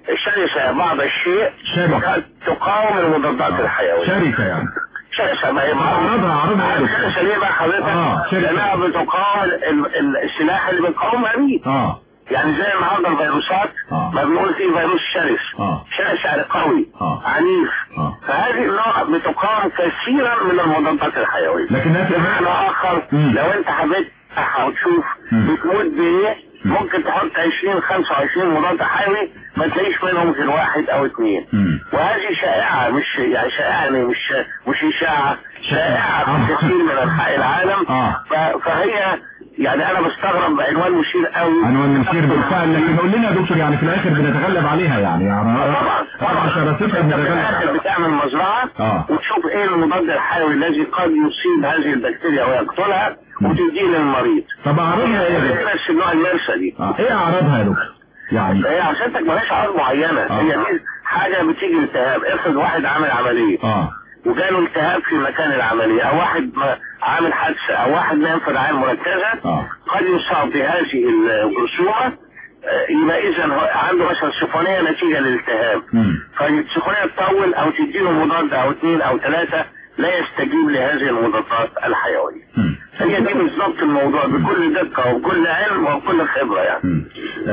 شرسه بعض الشيء وقد تقاوم المضادات الحيويه
شركة يعني
شرسه ما هي
أعراضها- أعراضها إيه؟
شرسه ليه بقى حضرتك؟
آه، شرسة.
لانها بتقاوم ال- ال- السلاح اللي بيقاومها بيه
اه
يعني زي النهارده الفيروسات ما بنقول فيه فيروس شرس
اه
شرس يعني قوي
اه
عنيف
اه
فهذه النوع بتقاوم كثيرا من المضادات الحيويه
لكنها في
بمعنى اخر لو انت حبيت تفتحها وتشوف بتموت بايه ممكن تحط 20 25 مضاد حيوي ما تلاقيش منهم غير واحد او اثنين وهذه شائعه مش يعني شائعه يعني مش مش اشاعه شائعه في كثير من انحاء العالم ف- فهي يعني انا بستغرب بعنوان مشير قوي
عنوان مثير بالفعل لكن قول لنا يا دكتور يعني في الاخر بنتغلب عليها يعني يعني
طبعا طبعا
شراستها
انت في
بنتغلب
الاخر
عليها
بتعمل مزرعه
اه
وتشوف ايه المضاد الحيوي الذي قد يصيب هذه البكتيريا ويقتلها وتديه للمريض
طب اعراضها ايه يا دكتور؟
بس النوع المرسى دي
آه. ايه اعراضها يا دكتور؟ يعني
هي عشانتك مالهاش اعراض معينه
آه.
هي دي حاجه بتيجي التهاب افرض واحد عامل عمليه
اه
وجاله التهاب في مكان العمليه او واحد ما- عامل حادثه او واحد نام في رعايه مركزه
اه
قد يصاب بهذه الجرثومه آه، يبقى اذا هو عنده مثلا سخونيه نتيجه للالتهاب فالسخونيه تطول او تديله مضاد او اثنين او ثلاثه لا يستجيب لهذه المضادات الحيويه. هي دي بالظبط الموضوع بكل دقه وبكل علم وبكل خبره يعني.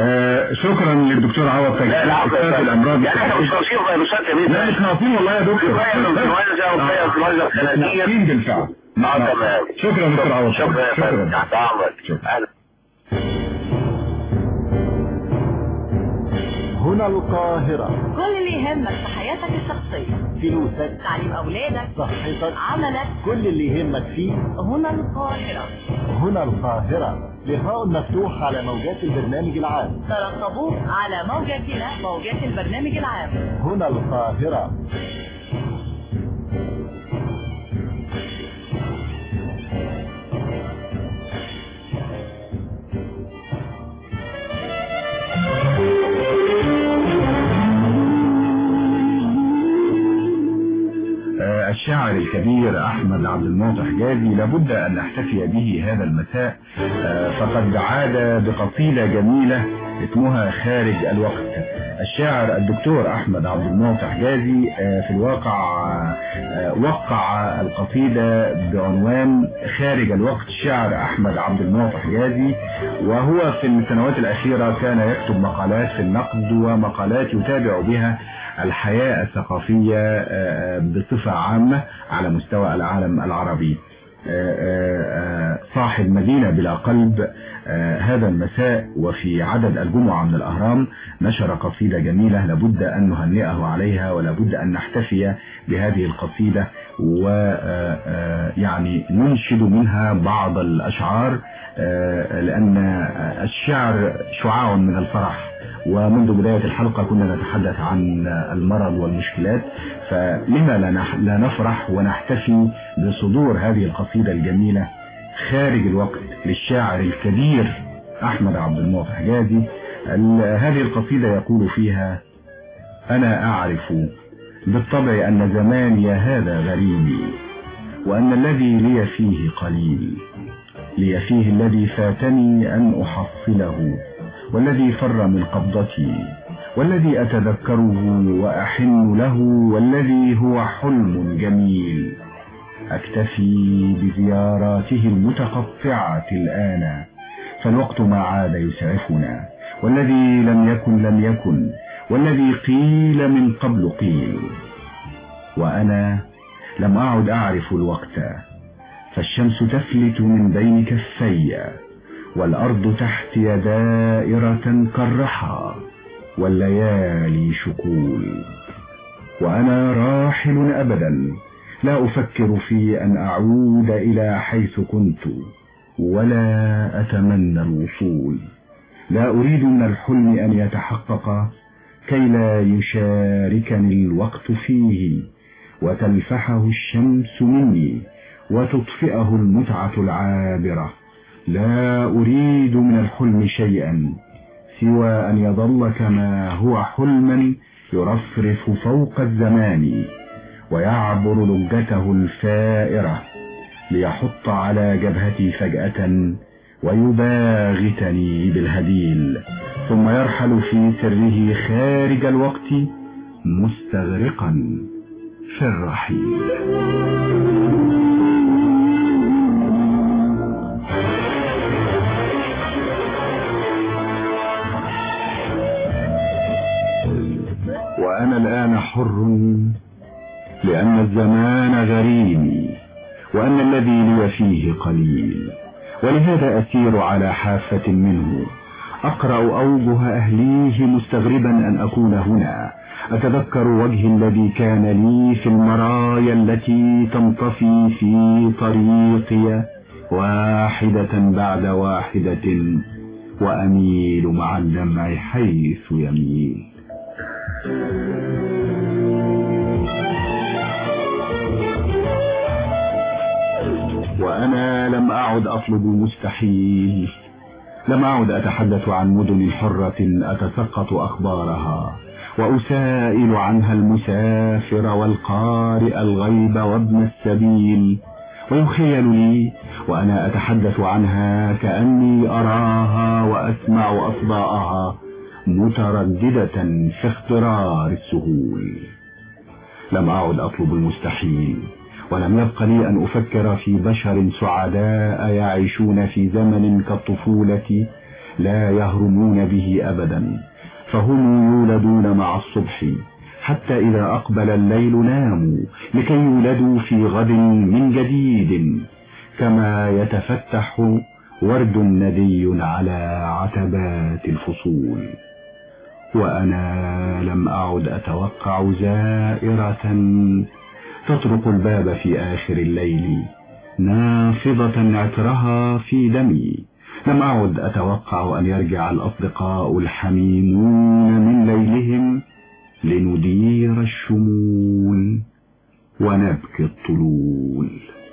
آه شكرا للدكتور عوض تاج
لا العفو يا
استاذ
فندم.
الامراض
يعني احنا مش ناقصين فيروسات يا بيه
لا مش ناقصين والله يا دكتور
كفايه انفلونزا وكفايه انفلونزا الخنازير
ناقصين بالفعل
اه تمام
شكرا دكتور عوض
شكرا يا فندم
شكرا
تحت امرك اهلا
هنا القاهرة
كل اللي يهمك في حياتك الشخصية
فلوسك
تعليم أولادك
صحتك
عملك
كل اللي يهمك فيه
هنا القاهرة
هنا القاهرة لقاء مفتوح على موجات البرنامج العام
ترقبوه على موجاتنا موجات البرنامج العام
هنا القاهرة
آه، الشاعر الكبير أحمد عبد المعطي حجازي لابد أن نحتفي به هذا المساء آه، فقد عاد بقصيدة جميلة اسمها خارج الوقت الشاعر الدكتور أحمد عبد المعطي حجازي آه، في الواقع آه، وقع القصيدة بعنوان خارج الوقت الشاعر أحمد عبد المعطي حجازي وهو في السنوات الأخيرة كان يكتب مقالات في النقد ومقالات يتابع بها الحياة الثقافية آه، بصفة عامة على مستوى العالم العربي آه، آه، آه، صاحب مدينة بلا قلب آه، هذا المساء وفي عدد الجمعة من الأهرام نشر قصيدة جميلة لابد أن نهنئه عليها ولابد أن نحتفي بهذه القصيدة ويعني ننشد منها بعض الأشعار آه، لأن الشعر شعاع من الفرح ومنذ بداية الحلقة كنا نتحدث عن المرض والمشكلات فلما لا نح- لا نفرح ونحتفي بصدور هذه القصيدة الجميلة خارج الوقت للشاعر الكبير أحمد عبد المعطي حجازي ال- هذه القصيدة يقول فيها أنا أعرف بالطبع أن زماني هذا غريب وأن الذي لي فيه قليل لي فيه الذي فاتني أن أحصله والذي فر من قبضتي والذي أتذكره وأحن له والذي هو حلم جميل أكتفي بزياراته المتقطعة الآن فالوقت ما عاد يسعفنا والذي لم يكن لم يكن والذي قيل من قبل قيل وأنا لم أعد أعرف الوقت
فالشمس تفلت من بين كفي والأرض تحتي دائرة كالرحى والليالي شكول وأنا راحل أبدا لا أفكر في أن أعود إلى حيث كنت ولا أتمنى الوصول لا أريد من الحلم أن يتحقق كي لا يشاركني الوقت فيه وتلفحه الشمس مني وتطفئه المتعة العابرة لا أريد من الحلم شيئا سوى أن يظل كما هو حلما يرفرف فوق الزمان ويعبر لجته الفائرة ليحط على جبهتي فجأة ويباغتني بالهديل ثم يرحل في سره خارج الوقت مستغرقا في الرحيل وأنا الآن حر لأن الزمان غريمي وأن الذي لي فيه قليل ولهذا أسير على حافة منه أقرأ أوجه أهليه مستغربا أن أكون هنا أتذكر وجهي الذي كان لي في المرايا التي تنطفي في طريقي واحدة بعد واحدة وأميل مع الدمع حيث يميل وأنا لم أعد أطلب المستحيل لم أعد أتحدث عن مدن حرة أتسقط أخبارها وأسائل عنها المسافر والقارئ الغيب وابن السبيل ويخيل لي وأنا أتحدث عنها كأني أراها وأسمع أصداءها مترددة في اخترار السهول لم أعد أطلب المستحيل ولم يبق لي أن أفكر في بشر سعداء يعيشون في زمن كالطفولة لا يهرمون به أبدا فهم يولدون مع الصبح حتى إذا أقبل الليل ناموا لكي يولدوا في غد من جديد كما يتفتح ورد ندي على عتبات الفصول وأنا لم أعد أتوقع زائرة تطرق الباب في آخر الليل نافضة عطرها في دمي لم أعد أتوقع أن يرجع الأصدقاء الحميمون من ليلهم لندير الشمول ونبكي الطلول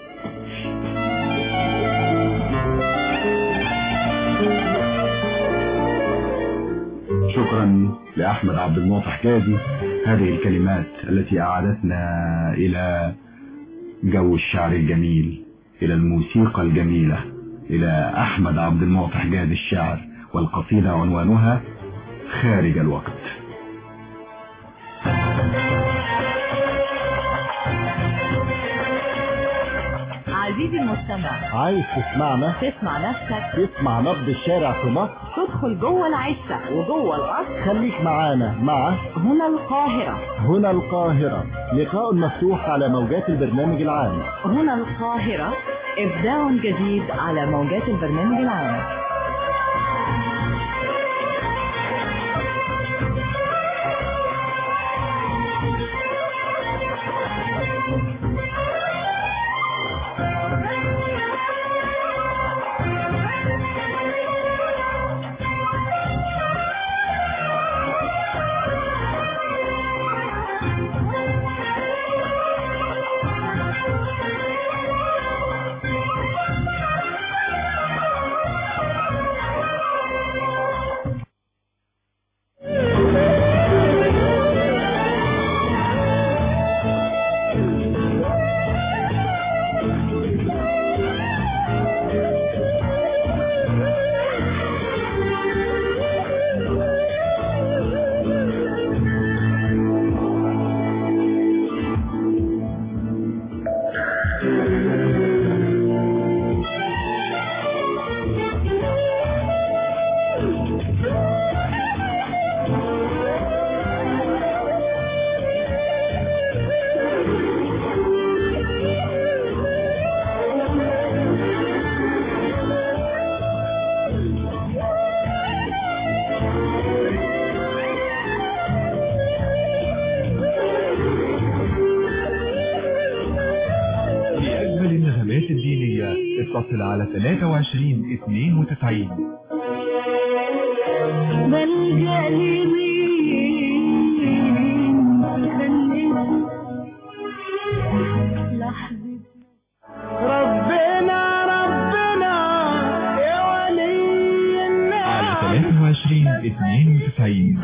شكرا لأحمد عبد المعطي حكادي هذه الكلمات التي أعادتنا إلى جو الشعر الجميل إلى الموسيقى الجميلة إلى أحمد عبد المعطي حجاز الشعر والقصيدة عنوانها خارج الوقت
عزيزي المستمع
عايز تسمعنا
تسمع نفسك
تسمع نبض الشارع في مصر
تدخل جوه العشة وجوه القصر
خليك معانا مع
هنا القاهرة
هنا القاهرة لقاء مفتوح على موجات البرنامج العام
هنا القاهرة إبداع جديد على موجات البرنامج العام
اتصل على 23 92
بلجأ لمين لحظة ربنا ربنا يا ولي
على 23 92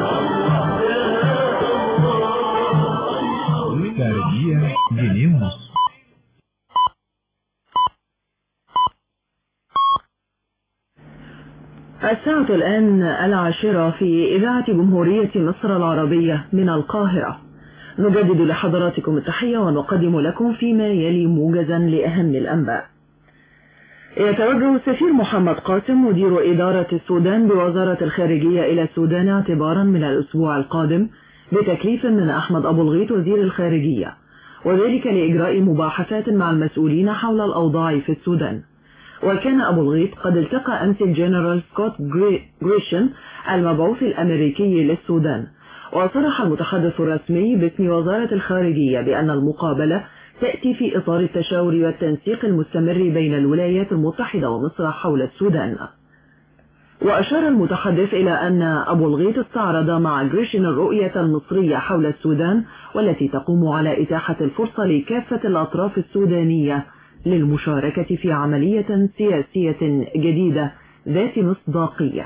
خارجية جنيه ونص
الساعة الآن العاشرة في إذاعة جمهورية مصر العربية من القاهرة نجدد لحضراتكم التحية ونقدم لكم فيما يلي موجزا لأهم الأنباء يتوجه السفير محمد قاسم مدير إدارة السودان بوزارة الخارجية إلى السودان اعتبارا من الأسبوع القادم بتكليف من أحمد أبو الغيط وزير الخارجية وذلك لإجراء مباحثات مع المسؤولين حول الأوضاع في السودان وكان أبو الغيط قد التقى أمس الجنرال سكوت جريشن المبعوث الأمريكي للسودان وصرح المتحدث الرسمي باسم وزارة الخارجية بأن المقابلة تأتي في إطار التشاور والتنسيق المستمر بين الولايات المتحدة ومصر حول السودان وأشار المتحدث إلى أن أبو الغيط استعرض مع جريشن الرؤية المصرية حول السودان والتي تقوم على إتاحة الفرصة لكافة الأطراف السودانية للمشاركة في عملية سياسية جديدة ذات مصداقية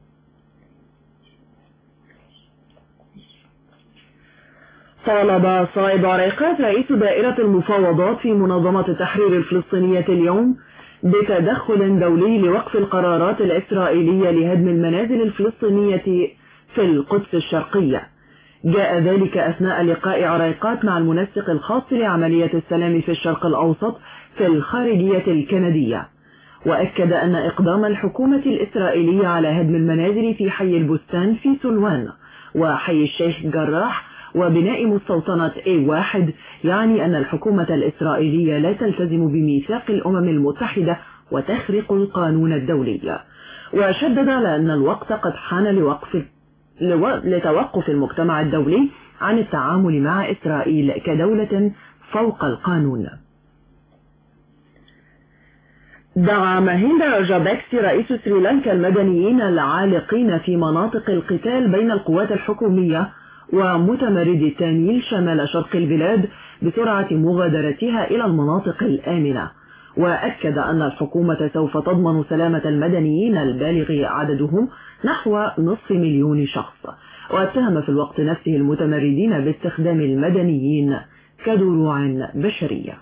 طالب صائب عريقات رئيس دائرة المفاوضات في منظمة التحرير الفلسطينية اليوم بتدخل دولي لوقف القرارات الإسرائيلية لهدم المنازل الفلسطينية في القدس الشرقية جاء ذلك أثناء لقاء عريقات مع المنسق الخاص لعملية السلام في الشرق الأوسط في الخارجية الكندية وأكد أن إقدام الحكومة الإسرائيلية على هدم المنازل في حي البستان في سلوان وحي الشيخ جراح وبناء مستوطنة A1 يعني أن الحكومة الإسرائيلية لا تلتزم بميثاق الأمم المتحدة وتخرق القانون الدولي وشدد على أن الوقت قد حان لوقف لتوقف المجتمع الدولي عن التعامل مع إسرائيل كدولة فوق القانون دعا ماهيندا راجابكسي رئيس سريلانكا المدنيين العالقين في مناطق القتال بين القوات الحكومية ومتمرد التاميل شمال شرق البلاد بسرعة مغادرتها إلى المناطق الآمنة وأكد أن الحكومة سوف تضمن سلامة المدنيين البالغ عددهم نحو نصف مليون شخص واتهم في الوقت نفسه المتمردين باستخدام المدنيين كدروع بشرية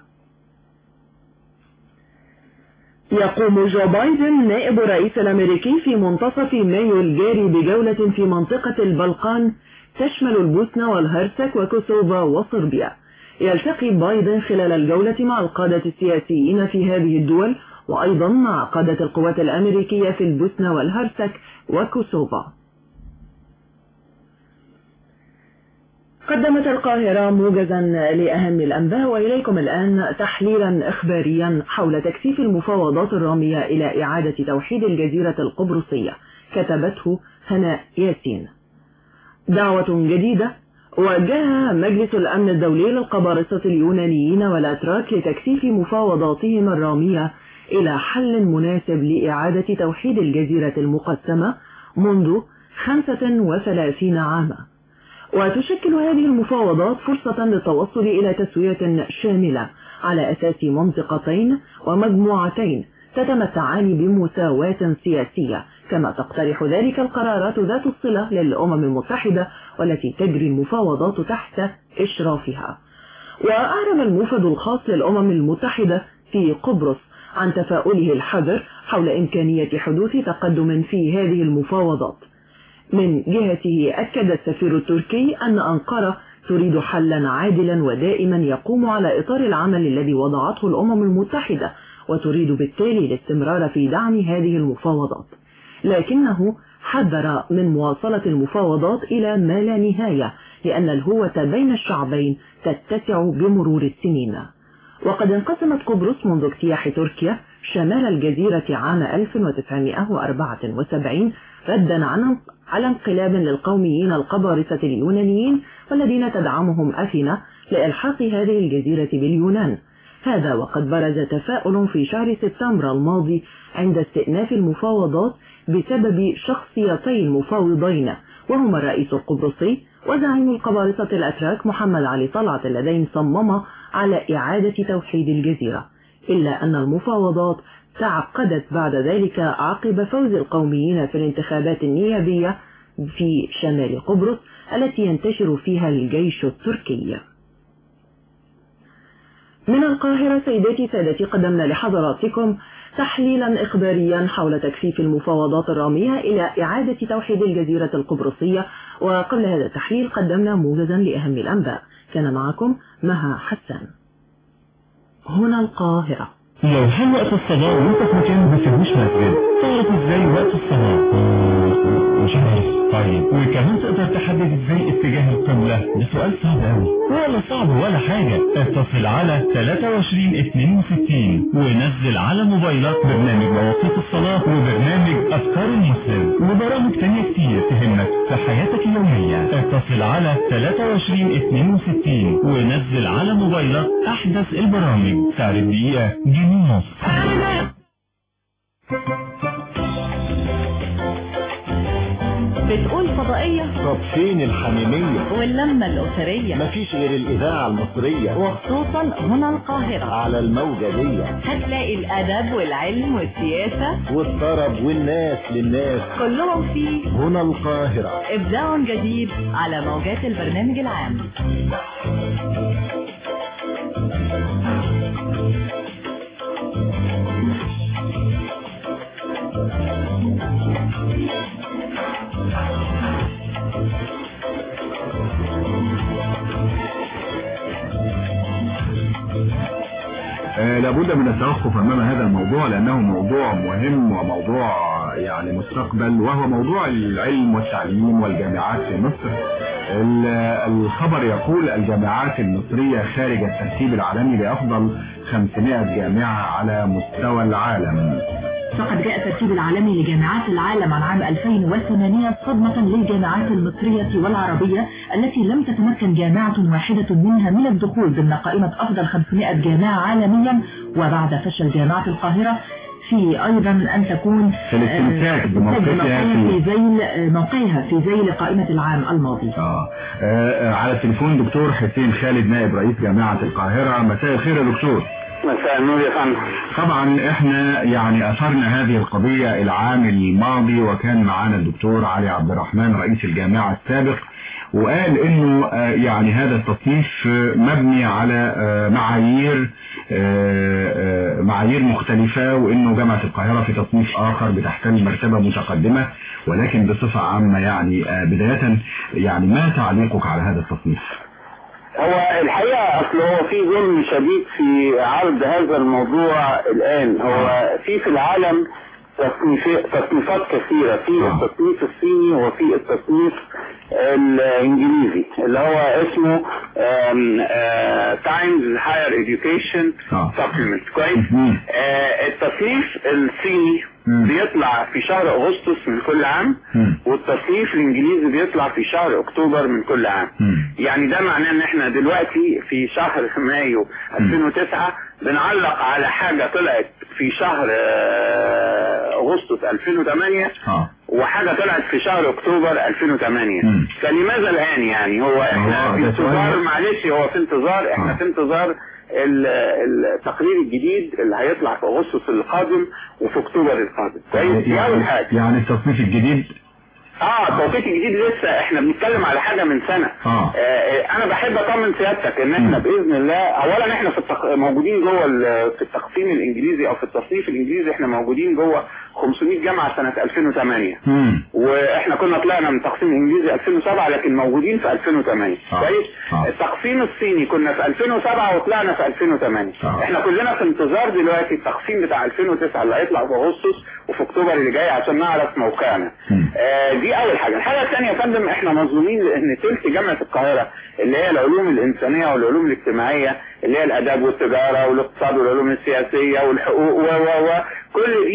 يقوم جو بايدن نائب الرئيس الأمريكي في منتصف مايو الجاري بجولة في منطقة البلقان تشمل البوسنة والهرسك وكوسوفا وصربيا يلتقي بايدن خلال الجولة مع القادة السياسيين في هذه الدول وأيضا مع قادة القوات الأمريكية في البوسنة والهرسك وكوسوفا قدمت القاهرة موجزا لأهم الأنباء وإليكم الآن تحليلا إخباريا حول تكثيف المفاوضات الرامية إلى إعادة توحيد الجزيرة القبرصية كتبته هناء ياسين دعوة جديدة وجهها مجلس الأمن الدولي للقبارصة اليونانيين والأتراك لتكثيف مفاوضاتهم الرامية إلى حل مناسب لإعادة توحيد الجزيرة المقسمة منذ 35 عاما وتشكل هذه المفاوضات فرصة للتوصل إلى تسوية شاملة على أساس منطقتين ومجموعتين تتمتعان بمساواة سياسية كما تقترح ذلك القرارات ذات الصلة للأمم المتحدة والتي تجري المفاوضات تحت إشرافها وأعرب الموفد الخاص للأمم المتحدة في قبرص عن تفاؤله الحذر حول إمكانية حدوث تقدم في هذه المفاوضات من جهته أكد السفير التركي أن أنقرة تريد حلا عادلا ودائما يقوم على إطار العمل الذي وضعته الأمم المتحدة وتريد بالتالي الاستمرار في دعم هذه المفاوضات لكنه حذر من مواصلة المفاوضات إلى ما لا نهاية لأن الهوة بين الشعبين تتسع بمرور السنين وقد انقسمت قبرص منذ اجتياح تركيا شمال الجزيرة عام 1974 ردا على انقلاب للقوميين القبارصة اليونانيين والذين تدعمهم أثينا لإلحاق هذه الجزيرة باليونان
هذا وقد برز تفاؤل في شهر سبتمبر الماضي عند استئناف المفاوضات بسبب شخصيتي المفاوضين وهما الرئيس القبرصي وزعيم القبارصة الأتراك محمد علي طلعت اللذين صمما على إعادة توحيد الجزيرة إلا أن المفاوضات تعقدت بعد ذلك عقب فوز القوميين في الانتخابات النيابية في شمال قبرص التي ينتشر فيها الجيش التركي من القاهرة سيداتي سادتي قدمنا لحضراتكم تحليلا إخباريا حول تكثيف المفاوضات الرامية إلى إعادة توحيد الجزيرة القبرصية وقبل هذا التحليل قدمنا موجزا لأهم الأنباء كان معكم مها حسان هنا القاهرة
لو حل وقت الصلاة وانت في مكان ما فيهوش مسجد تعرف ازاي وقت الصلاة مش عارف طيب وكمان تقدر تحدد ازاي اتجاه القبلة ده سؤال صعب قوي ولا صعب ولا حاجة اتصل على 23 62 ونزل على موبايلات برنامج مواقيت الصلاة وبرنامج افكار المسلم وبرامج تانية كتير تهمك في حياتك اليومية اتصل على 23 62 ونزل على موبايلات احدث البرامج سعر الدقيقة جنيه ونص
بتقول فضائية
طب فين الحميمية
واللمة الأسرية
مفيش غير الإذاعة المصرية
وخصوصا هنا القاهرة
على الموجة دي
هتلاقي الأدب والعلم والسياسة
والطرب والناس للناس
كلهم في
هنا القاهرة
إبداع جديد على موجات البرنامج العام
آه، لابد من التوقف امام هذا الموضوع لانه موضوع مهم وموضوع يعني مستقبل وهو موضوع العلم والتعليم والجامعات في مصر ال- الخبر يقول الجامعات المصرية خارج الترتيب العالمي لأفضل 500 جامعة على مستوى العالم
فقد جاء الترتيب العالمي لجامعات العالم عن عام 2008 صدمة للجامعات المصرية والعربية التي لم تتمكن جامعة واحدة منها من الدخول ضمن قائمة أفضل 500 جامعة عالميا وبعد فشل جامعة القاهرة في أيضا أن تكون
في الاستمساك
آه،
بموقفها
في
في
ذيل آه، موقعها في ذيل قائمة العام الماضي
آه. آه، على التليفون دكتور حسين خالد نائب رئيس جامعة القاهرة مساء الخير يا دكتور
مساء النور يا فندم
طبعا احنا يعني اثرنا هذه القضية العام الماضي وكان معانا الدكتور علي عبد الرحمن رئيس الجامعة السابق وقال انه آه، يعني هذا التصنيف آه، مبني على آه، معايير آه، آه، معايير مختلفة وانه جامعة القاهرة في تصنيف اخر بتحتل مرتبة متقدمة ولكن بصفة عامة يعني آه، بداية يعني ما تعليقك على هذا التصنيف؟
هو الحقيقة أصل هو في ظلم شديد في عرض هذا الموضوع الآن هو في في العالم تصنيف- تصنيفات كثيرة في التصنيف الصيني وفي التصنيف الإنجليزي اللي هو اسمه تايمز هاير إديوكيشن سبلمنت كويس آه، التصنيف الصيني بيطلع في شهر أغسطس من كل عام والتصنيف الإنجليزي بيطلع في شهر أكتوبر من كل عام يعني ده معناه ان احنا دلوقتي في شهر مايو 2009 بنعلق على حاجة طلعت في شهر آه، اغسطس 2008 وحاجة طلعت في شهر اكتوبر 2008 فلماذا الان يعني هو احنا
آه،
في
ده سؤال.
انتظار معلش هو في انتظار احنا في انتظار ال- التقرير الجديد اللي هيطلع في اغسطس القادم وفي اكتوبر القادم كويس دي اول حاجة
يعني التصنيف الجديد
اه التوقيت الجديد لسه احنا بنتكلم على حاجه من سنه
اه
آه انا بحب اطمن سيادتك ان احنا باذن الله اولا احنا في التق... موجودين جوه ال- في التقسيم الانجليزي او في التصنيف الانجليزي احنا موجودين جوه 500 جامعه سنه 2008
مم.
واحنا كنا طلعنا من التقسيم الانجليزي 2007 لكن موجودين في 2008
آه.
كويس
آه.
التقسيم الصيني كنا في 2007 وطلعنا في 2008
آه.
احنا كلنا في انتظار دلوقتي التقسيم بتاع 2009 اللي هيطلع في اغسطس وفي اكتوبر اللي جاي عشان نعرف موقعنا آه دي اول حاجه الحاجه الثانيه يا فندم احنا مظلومين لان تلت جامعه القاهره اللي هي العلوم الانسانيه والعلوم الاجتماعيه اللي هي الاداب والتجاره والاقتصاد والعلوم السياسيه والحقوق و و و كل دي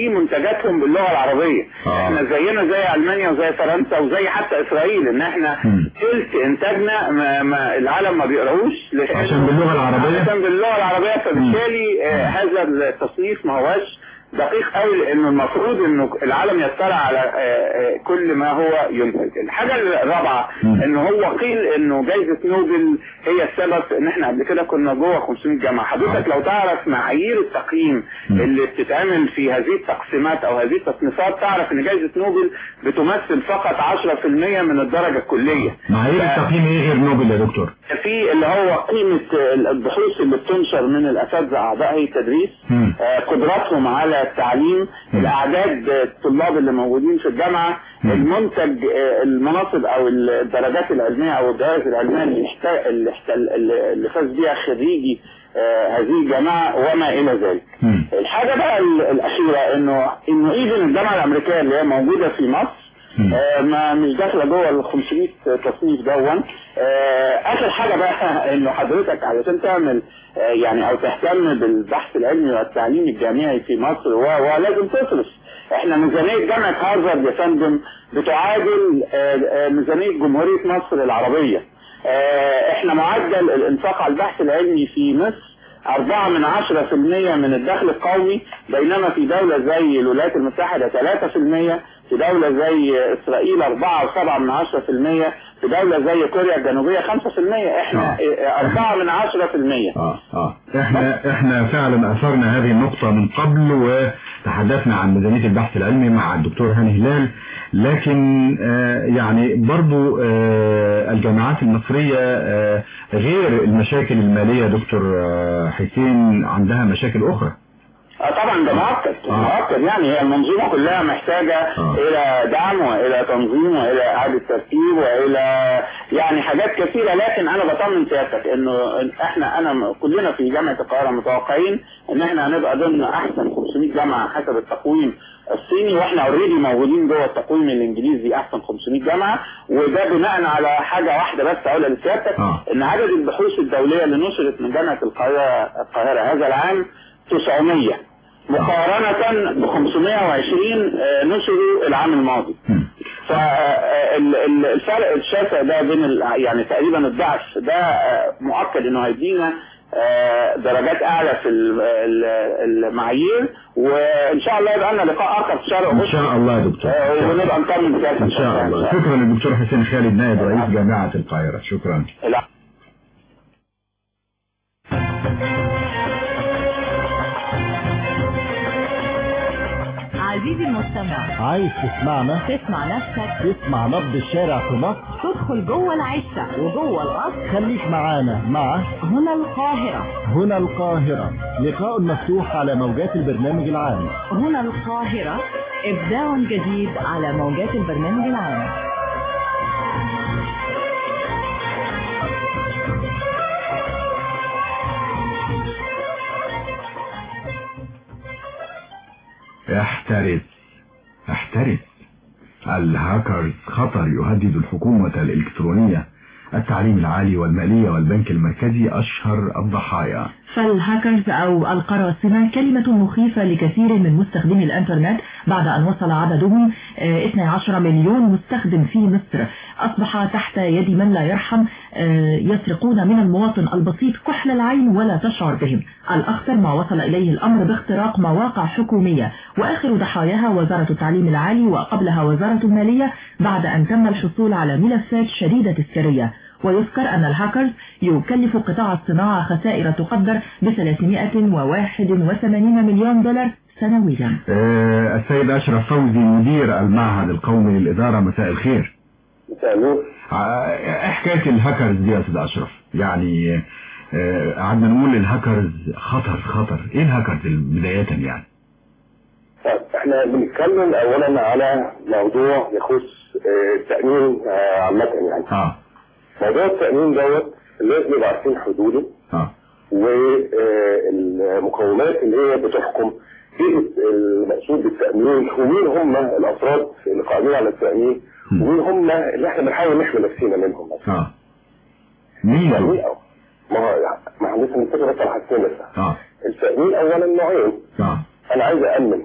دي منتجاتهم باللغه العربيه
آه.
احنا زينا زي المانيا وزي فرنسا وزي حتى اسرائيل ان احنا تلت انتاجنا ما ما العالم ما بيقراهوش لأن-
عشان باللغة العربية؟
عشان باللغه العربيه فبالتالي آه هذا التصنيف ما هوش دقيق قوي لانه المفروض انه العالم يطلع على آه، آه، كل ما هو ينتج الحاجه الرابعه ان هو قيل انه جائزه نوبل هي السبب في ان احنا قبل كده كنا جوه 500 جامعه حضرتك لو تعرف معايير التقييم اللي بتتعمل في هذه التقسيمات او هذه التصنيفات تعرف ان جائزه نوبل بتمثل فقط 10% من الدرجه الكليه
معايير التقييم ايه غير نوبل يا دكتور
في اللي هو قيمة البحوث اللي بتنشر من الأساتذة أعضاء هيئة التدريس آه، قدراتهم على التعليم الأعداد الطلاب اللي موجودين في الجامعة المنتج آه، المناصب أو الدرجات العلمية أو الجوائز العلمية اللي اشت- اللي اشت- اللي اللي فاز بيها خريجي آه، هذه الجامعة وما إلى ذلك الحاجة بقى ال- الأخيرة إنه إنه إيفن الجامعة الأمريكية اللي هي موجودة في مصر آه، ما مش داخله جوه ال 500 تصنيف دون آه، اخر حاجه بقى انه حضرتك علشان تعمل آه، يعني او تهتم بالبحث العلمي والتعليم الجامعي في مصر و- ولازم تصرف احنا ميزانيه جامعه هارفارد يا فندم بتعادل آه، آه، ميزانيه جمهوريه مصر العربيه آه، احنا معدل الانفاق على البحث العلمي في مصر أربعة من عشرة في المية من الدخل القومي بينما في دولة زي الولايات المتحدة ثلاثة في المية في دولة زي إسرائيل أربعة وسبعة من عشرة في المية في دولة زي كوريا الجنوبية خمسة في المية إحنا أربعة من عشرة في المية
اه اه احنا احنا فعلا اثرنا هذه النقطة من قبل وتحدثنا عن ميزانية البحث العلمي مع الدكتور هاني هلال لكن آه يعني برضو آه الجامعات المصرية آه غير المشاكل المالية يا دكتور آه حسين عندها مشاكل اخرى
اه طبعا ده مؤكد مؤكد يعني هي المنظومه كلها محتاجه الى دعم والى تنظيم والى اعاده ترتيب والى يعني حاجات كثيره لكن انا بطمن سيادتك انه احنا انا كلنا في جامعه القاهره متوقعين ان احنا هنبقى ضمن احسن 500 جامعه حسب التقويم الصيني واحنا اوريدي موجودين جوه التقويم الانجليزي احسن 500 جامعه وده بناء على حاجه واحده بس اقولها لسيادتك ان عدد البحوث الدوليه اللي نشرت من جامعه القاهره القاهره هذا العام 900 مقارنة ب 520 آه، نشروا العام الماضي فالفرق الشاسع ده بين ال- يعني تقريبا الضعف ده آه، مؤكد انه هيدينا آه، درجات اعلى في ال- ال- المعايير وان شاء الله يبقى لنا لقاء اخر في شهر
ان
اغسطس
شاء الله يا دكتور
آه، ونبقى نكمل كده
ان شاء الله شكرا للدكتور حسين خالد نائب رئيس جامعة القاهرة شكرا
لا.
عزيزي المستمع
عايز تسمعنا
تسمع نفسك
تسمع نبض الشارع في مصر
تدخل جوه العشة وجوه القصر
خليك معانا مع
هنا القاهرة
هنا القاهرة لقاء مفتوح على موجات البرنامج العام
هنا القاهرة إبداع جديد على موجات البرنامج العام
احترس احترس الهاكرز خطر يهدد الحكومة الإلكترونية التعليم العالي والمالية والبنك المركزي أشهر الضحايا
فالهاكرز أو القراصنة كلمة مخيفة لكثير من مستخدمي الإنترنت بعد أن وصل عددهم آه، 12 مليون مستخدم في مصر أصبح تحت يد من لا يرحم آه، يسرقون من المواطن البسيط كحل العين ولا تشعر بهم الأخطر ما وصل إليه الأمر باختراق مواقع حكومية وآخر ضحاياها وزارة التعليم العالي وقبلها وزارة المالية بعد أن تم الحصول على ملفات شديدة السرية ويذكر أن الهاكرز يكلف قطاع الصناعة خسائر تقدر ب 381 مليون دولار سنويا
آه، السيد أشرف فوزي مدير المعهد القومي للإدارة مساء الخير
مساء النور
آه، إيه حكاية الهاكرز دي يا أستاذ أشرف يعني آه، قعدنا نقول الهاكرز خطر خطر إيه الهاكرز بداية يعني
طيب احنا بنتكلم اولا على موضوع يخص آه، التأمين آه، عامة يعني
اه
موضوع التأمين دوت لازم نبقى عارفين حدوده
اه
والمقومات اللي هي بتحكم ايه المقصود بالتأمين ومين هم الافراد اللي قائمين على التأمين ومين هم اللي احنا بنحاول نحمي نفسنا منهم مثلا
اه مين دول؟
ما هو ما احنا لسه بنتكلم بس على حاجتين بس
اه
التأمين اولا نوعين
اه
انا عايز أأمن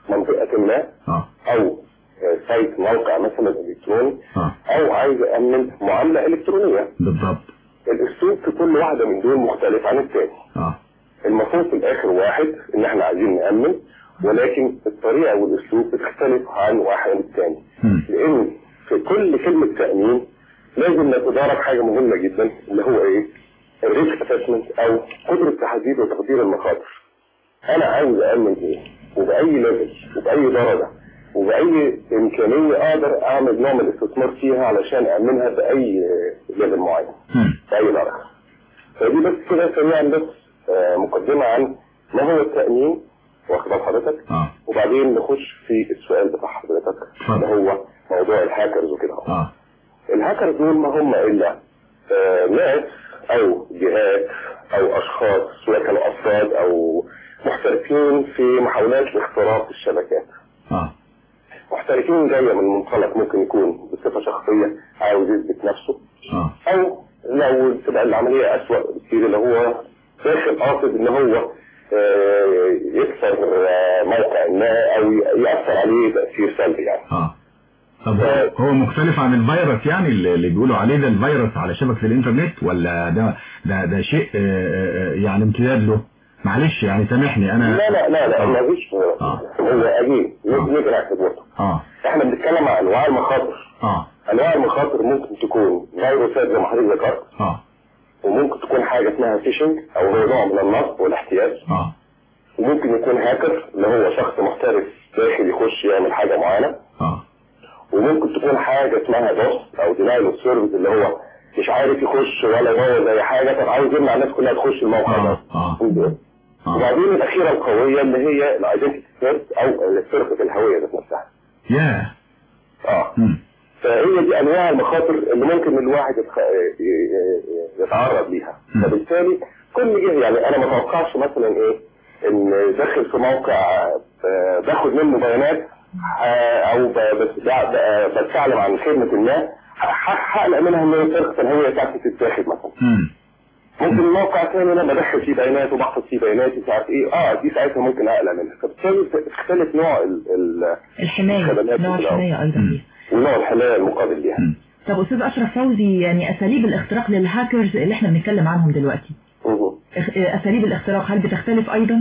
منطقة ما
اه
او آه، سايت موقع مثلا الكتروني
اه
او عايز امن معاملة الكترونية
بالضبط
الاسلوب في كل واحدة من دول مختلف عن التاني
اه
المفروض في الاخر واحد ان احنا عايزين نأمن ولكن الطريقة والاسلوب بتختلف عن واحد عن التاني لان في كل كلمة تأمين لازم نتدارك حاجة مهمة جدا اللي هو ايه الريسك اسسمنت او قدرة تحديد وتقدير المخاطر انا عاوز أأمن ايه وبأي ليفل وبأي درجة وبأي إمكانية أقدر أعمل نوع من الاستثمار فيها علشان أأمنها بأي ليفل معين بأي درجة فدي بس كده سريعا بس آه، مقدمة عن ما هو التأمين واخد بال حضرتك
اه
وبعدين نخش في السؤال بتاع حضرتك اللي هو موضوع الهاكرز وكده اهو
اه
الهاكرز دول ما هم الا آه، ناس او جهات او اشخاص سواء كانوا افراد او محترفين في محاولات لاختراق الشبكات
اه
محترفين جايه من منطلق ممكن يكون بصفه شخصيه عاوز يثبت نفسه
اه
او لو تبقى العمليه اسوأ بكتير اللي هو داخل قاصد ان هو آه، يكسر آه، موقع ما او يأثر عليه تأثير سلبي يعني
اه طب هو- هو مختلف عن الفيروس يعني اللي اللي بيقولوا عليه ده الفيروس على شبكة الانترنت ولا ده ده ده شيء آه، آه، يعني امتداد له معلش يعني سامحني انا
لا لا لا لا
آه.
ما فيش هو اجين نيجي نحسب برضه
اه
احنا بنتكلم عن انواع المخاطر
اه
انواع المخاطر ممكن تكون فيروسات زي ما حضرتك ذكرت
اه
وممكن تكون حاجه اسمها فيشنج او هو نوع من النصب والاحتيال
اه
وممكن يكون هاكر اللي هو شخص محترف داخل يخش يعمل حاجه معينه
اه
وممكن تكون حاجه اسمها دوس او دينايل اوف سيرفيس اللي هو مش عارف يخش ولا يبوظ اي حاجه طب عاوز يمنع الناس كلها تخش الموقع ده وبعدين الاخيره القويه اللي هي الايدنتيتي ثيرت او فرقه الهويه ذات نفسها
يا
اه فهي دي انواع المخاطر اللي ممكن الواحد يتخ... ي- ي- يتعرض ليها فبالتالي كل جهه يعني انا ما اتوقعش مثلا ايه ان داخل في موقع آه، باخد منه بيانات آه، او ب- بس- ب- ب- بتعلم عن خدمه ما ه- ه- هقلق منها ان هي فرقه الهويه بتاعتي تتاخد مثلا ممكن الموقع تاني انا بدخل فيه بيانات وبحفظ فيه بيانات مش عارف ايه اه دي ساعتها ممكن اقلق منها فبالتالي تختلف نوع ال ال
الحماية
الخدمات
نوع
كلها.
الحماية أيضا ليها
ونوع الحمايه المقابل ليها
طب أستاذ أشرف فوزي يعني أساليب الاختراق للهاكرز اللي احنا بنتكلم عنهم دلوقتي اخ- أساليب الاختراق هل بتختلف أيضا؟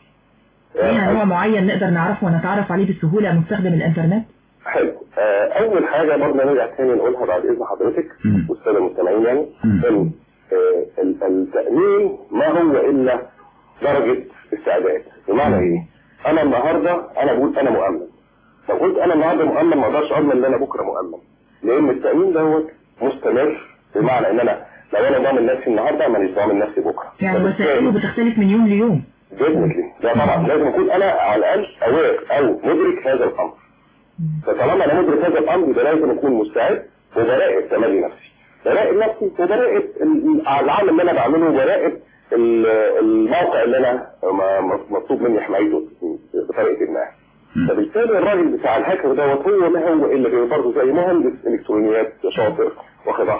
ليها نوع معين نقدر نعرفه ونتعرف عليه بسهولة مستخدم الإنترنت؟
حلو آه، اول حاجه برضه نرجع تاني نقولها بعد اذن حضرتك والساده المستمعين يعني ان آه، ال- التامين ما هو الا درجه استعداد بمعنى ايه؟ انا النهارده انا بقول انا مؤمن لو قلت انا النهارده مؤمن ما اقدرش اضمن ان انا بكره مؤمن لان التامين دوت مستمر بمعنى ان انا لو انا ضامن نفسي النهارده مانيش ضامن نفسي بكره
يعني وسائله بتختلف من يوم ليوم
ديفنتلي ده طبعا لازم اكون انا على الاقل اوير او مدرك هذا الامر فطالما انا مدرك هذا الامر يبقى لازم اكون مستعد وبراقب تملي نفسي براقب نفسي وبراقب ال- العمل اللي انا بعمله وبراقب ال- الموقع اللي انا م- م- مطلوب مني حمايته بطريقه ما فبالتالي الراجل بتاع الهاكر دوت هو ما هو الا بي- برضه زي مهندس الكترونيات شاطر واخدها